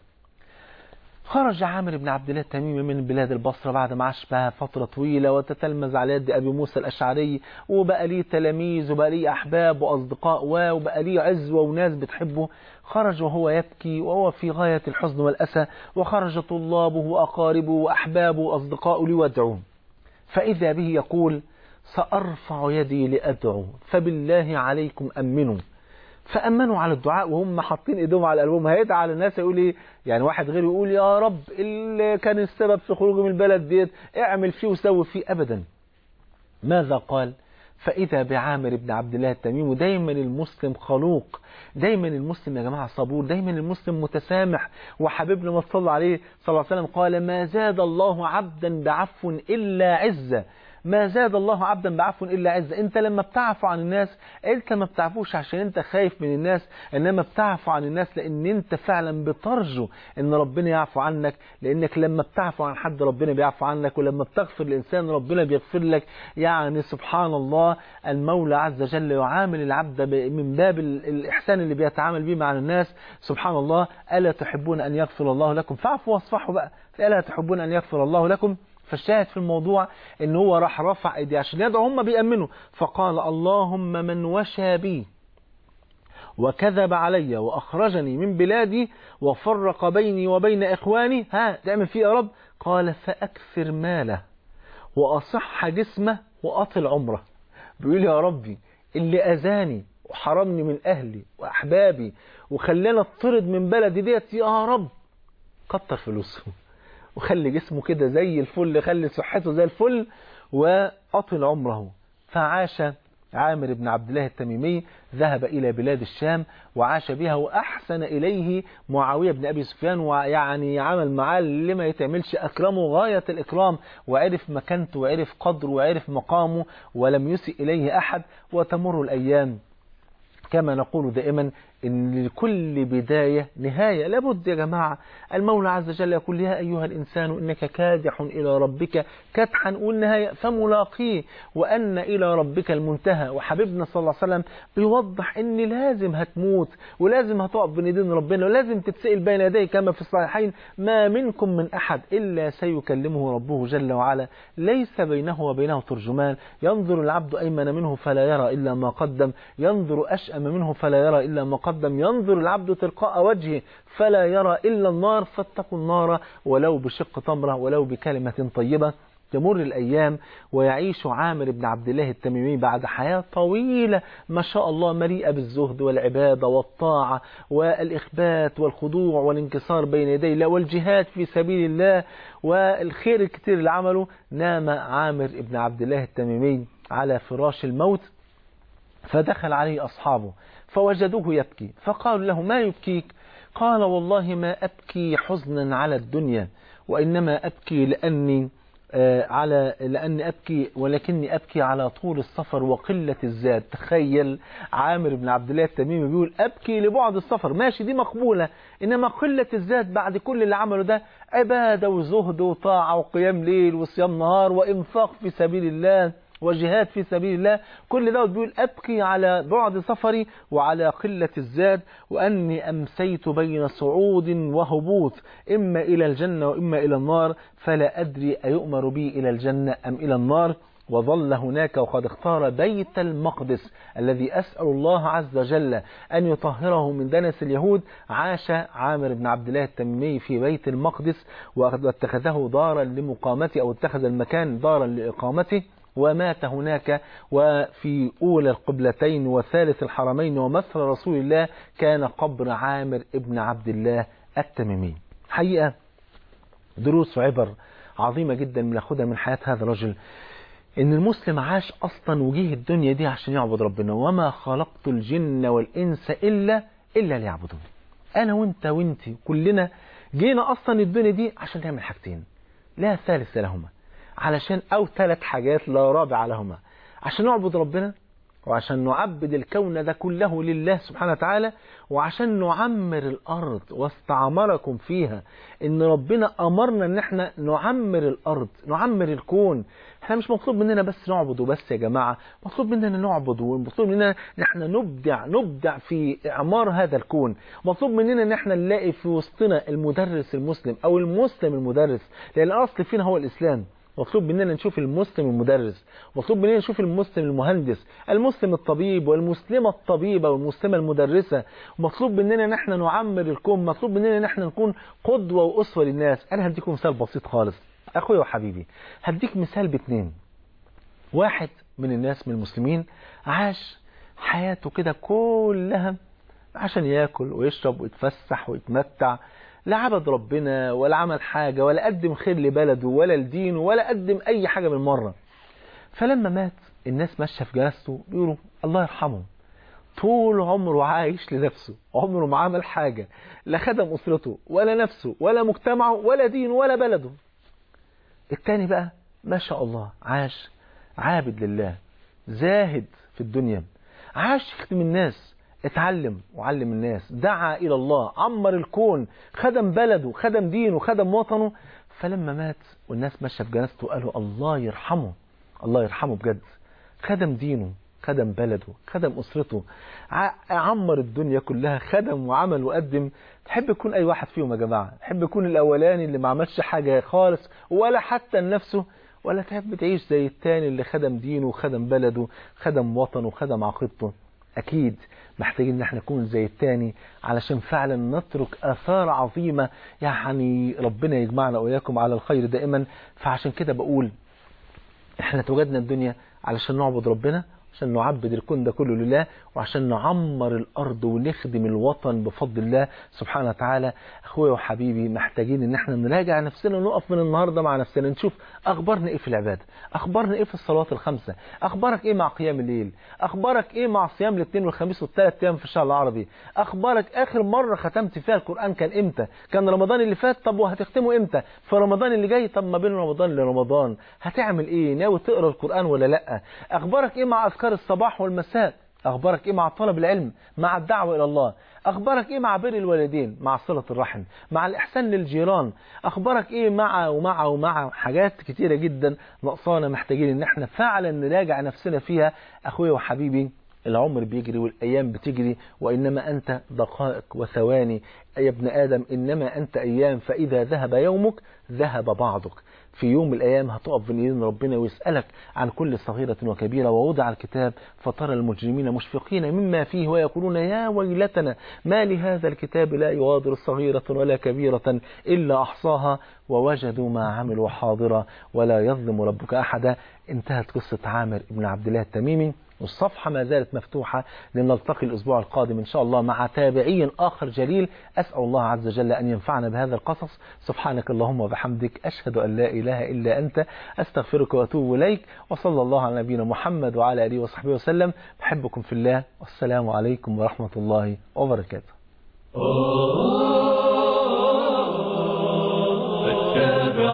خرج عامر بن عبد الله التميمي من بلاد البصرة بعد ما عاش بها فترة طويلة وتتلمذ على يد أبي موسى الأشعري وبقى ليه تلاميذ وبقى ليه أحباب وأصدقاء وبقى ليه عزوة وناس بتحبه خرج وهو يبكي وهو في غاية الحزن والأسى وخرج طلابه وأقاربه وأحبابه وأصدقائه ليودعوه فإذا به يقول سأرفع يدي لأدعو فبالله عليكم أمنوا فأمنوا على الدعاء وهم حاطين ايديهم على قلبهم هيدعى على الناس يقول ايه يعني واحد غير يقول يا رب اللي كان السبب في خروجه من البلد ديت اعمل فيه وسوي فيه ابدا ماذا قال فإذا بعامر بن عبد الله التميم ودايما المسلم خلوق دايما المسلم يا جماعة صبور دايما المسلم متسامح وحبيبنا ما صلى عليه صلى الله عليه وسلم قال ما زاد الله عبدا بعفو إلا عزة ما زاد الله عبدا بعفو إلا عزة انت لما بتعفو عن الناس انت ما بتعفوش عشان انت خايف من الناس انما بتعفو عن الناس لان انت فعلا بترجو ان ربنا يعفو عنك لانك لما بتعفو عن حد ربنا بيعفو عنك ولما بتغفر لإنسان ربنا بيغفر لك يعني سبحان الله المولى عز وجل يعامل العبد من باب الإحسان اللي بيتعامل به مع الناس سبحان الله ألا تحبون أن يغفر الله لكم فاعفوا واصفحوا بقى ألا تحبون أن يغفر الله لكم فالشاهد في الموضوع ان هو راح رفع ايديه عشان يدعو هم بيأمنوا فقال اللهم من وشى بي وكذب علي وأخرجني من بلادي وفرق بيني وبين إخواني ها تعمل فيه يا رب قال فأكثر ماله وأصح جسمه وأطل عمره بيقول يا ربي اللي أذاني وحرمني من أهلي وأحبابي وخلاني اطرد من بلدي ديت يا رب كتر فلوسه وخلي جسمه كده زي الفل خلي صحته زي الفل وأطل عمره فعاش عامر بن عبد الله التميمي ذهب إلى بلاد الشام وعاش بها وأحسن إليه معاوية بن أبي سفيان ويعني عمل معاه اللي ما يتعملش أكرمه غاية الإكرام وعرف مكانته وعرف قدره وعرف مقامه ولم يسئ إليه أحد وتمر الأيام كما نقول دائما إن لكل بداية نهاية لابد يا جماعة المولى عز وجل يقول يا أيها الإنسان إنك كادح إلى ربك كدحا والنهاية فملاقيه وأن إلى ربك المنتهى وحبيبنا صلى الله عليه وسلم بيوضح إن لازم هتموت ولازم هتقف بين يدين ربنا ولازم تتسئل بين يديه كما في الصحيحين ما منكم من أحد إلا سيكلمه ربه جل وعلا ليس بينه وبينه ترجمان ينظر العبد أيمن منه فلا يرى إلا ما قدم ينظر أشأم منه فلا يرى إلا ما قدم ينظر العبد تلقاء وجهه فلا يرى إلا النار فاتقوا النار ولو بشق تمرة ولو بكلمة طيبة تمر الأيام ويعيش عامر بن عبد الله التميمي بعد حياة طويلة ما شاء الله مليئة بالزهد والعبادة والطاعة والإخبات والخضوع والانكسار بين يدي الله والجهاد في سبيل الله والخير الكثير اللي عمله نام عامر بن عبد الله التميمي على فراش الموت فدخل عليه أصحابه فوجدوه يبكي فقالوا له ما يبكيك قال والله ما أبكي حزنا على الدنيا وإنما أبكي لأني على لأني أبكي ولكني أبكي على طول السفر وقلة الزاد تخيل عامر بن عبد الله التميمي بيقول أبكي لبعد السفر ماشي دي مقبولة إنما قلة الزاد بعد كل اللي عمله ده عبادة وزهد وطاعة وقيام ليل وصيام نهار وإنفاق في سبيل الله وجهاد في سبيل الله كل ده بيقول أبكي على بعد سفري وعلى قلة الزاد وأني أمسيت بين صعود وهبوط إما إلى الجنة وإما إلى النار فلا أدري أيؤمر بي إلى الجنة أم إلى النار وظل هناك وقد اختار بيت المقدس الذي أسأل الله عز وجل أن يطهره من دنس اليهود عاش عامر بن عبد الله التميمي في بيت المقدس واتخذه دارا لمقامته أو اتخذ المكان دارا لإقامته ومات هناك وفي أولى القبلتين وثالث الحرمين ومثل رسول الله كان قبر عامر ابن عبد الله التميمي حقيقة دروس وعبر عظيمة جدا بناخدها من حياة هذا الرجل ان المسلم عاش اصلا وجيه الدنيا دي عشان يعبد ربنا وما خلقت الجن والانس الا الا ليعبدون انا وانت وانت كلنا جينا اصلا الدنيا دي عشان نعمل حاجتين لا ثالث لهما علشان او ثلاث حاجات لا رابع لهما عشان نعبد ربنا وعشان نعبد الكون ده كله لله سبحانه وتعالى وعشان نعمر الأرض واستعمركم فيها إن ربنا أمرنا إن احنا نعمر الأرض نعمر الكون احنا مش مطلوب مننا بس نعبد وبس يا جماعة مطلوب مننا نعبد ومطلوب مننا ان احنا نبدع نبدع في إعمار هذا الكون مطلوب مننا ان احنا نلاقي في وسطنا المدرس المسلم أو المسلم المدرس لأن الأصل فينا هو الإسلام مطلوب مننا نشوف المسلم المدرس مطلوب مننا نشوف المسلم المهندس المسلم الطبيب والمسلمة الطبيبة والمسلمة المدرسة مطلوب مننا ان احنا نعمر الكون مطلوب مننا ان احنا نكون قدوة وأسوة للناس انا هديكم مثال بسيط خالص اخويا وحبيبي هديك مثال باتنين واحد من الناس من المسلمين عاش حياته كده كلها عشان ياكل ويشرب ويتفسح ويتمتع لا عبد ربنا ولا عمل حاجة ولا قدم خير لبلده ولا لدينه ولا قدم أي حاجة بالمرة فلما مات الناس ماشية في جنازته بيقولوا الله يرحمه طول عمره عايش لنفسه عمره ما عمل حاجة لا خدم أسرته ولا نفسه ولا مجتمعه ولا دينه ولا بلده التاني بقى ما شاء الله عاش عابد لله زاهد في الدنيا عاش يخدم الناس اتعلم وعلم الناس دعا إلى الله عمر الكون خدم بلده خدم دينه خدم وطنه فلما مات والناس ماشيه في جنازته قالوا الله يرحمه الله يرحمه بجد خدم دينه خدم بلده خدم أسرته عمر الدنيا كلها خدم وعمل وقدم تحب يكون أي واحد فيهم يا جماعة تحب يكون الأولاني اللي ما عملش حاجة خالص ولا حتى لنفسه ولا تحب تعيش زي التاني اللي خدم دينه وخدم بلده خدم وطنه وخدم عقيدته أكيد محتاجين ان احنا نكون زي التاني علشان فعلا نترك آثار عظيمة يعني ربنا يجمعنا وإياكم على الخير دائما فعشان كده بقول احنا توجدنا الدنيا علشان نعبد ربنا عشان نعبد الكون ده كله لله وعشان نعمر الأرض ونخدم الوطن بفضل الله سبحانه وتعالى أخويا وحبيبي محتاجين ان احنا نراجع نفسنا ونقف من النهاردة مع نفسنا نشوف أخبارنا إيه في العبادة أخبارنا إيه في الصلوات الخمسة أخبارك إيه مع قيام الليل أخبارك إيه مع صيام الاثنين والخميس والثلاث أيام في الشهر العربي أخبارك آخر مرة ختمت فيها القرآن كان إمتى كان رمضان اللي فات طب وهتختمه إمتى في رمضان اللي جاي طب ما بين رمضان لرمضان هتعمل إيه ناوي تقرأ القرآن ولا لأ أخبارك إيه مع أذكار الصباح والمساء أخبارك إيه مع طلب العلم مع الدعوة إلى الله أخبارك إيه مع بر الوالدين مع صلة الرحم مع الإحسان للجيران أخبارك إيه مع ومع ومع حاجات كتيرة جدا نقصانا محتاجين إن احنا فعلا نراجع نفسنا فيها أخويا وحبيبي العمر بيجري والأيام بتجري وإنما أنت دقائق وثواني يا ابن آدم إنما أنت أيام فإذا ذهب يومك ذهب بعضك في يوم من الأيام هتقف بين ايدين ربنا ويسألك عن كل صغيرة وكبيرة ووضع الكتاب فترى المجرمين مشفقين مما فيه ويقولون يا ويلتنا ما لهذا الكتاب لا يغادر صغيرة ولا كبيرة إلا أحصاها ووجدوا ما عملوا حاضرا ولا يظلم ربك أحدا انتهت قصة عامر بن عبد الله التميمي والصفحة ما زالت مفتوحة لنلتقي الأسبوع القادم إن شاء الله مع تابعي آخر جليل أسأل الله عز وجل أن ينفعنا بهذا القصص سبحانك اللهم وبحمدك أشهد أن لا إله إلا أنت أستغفرك وأتوب إليك وصلى الله على نبينا محمد وعلى آله وصحبه وسلم بحبكم في الله والسلام عليكم ورحمة الله وبركاته Oh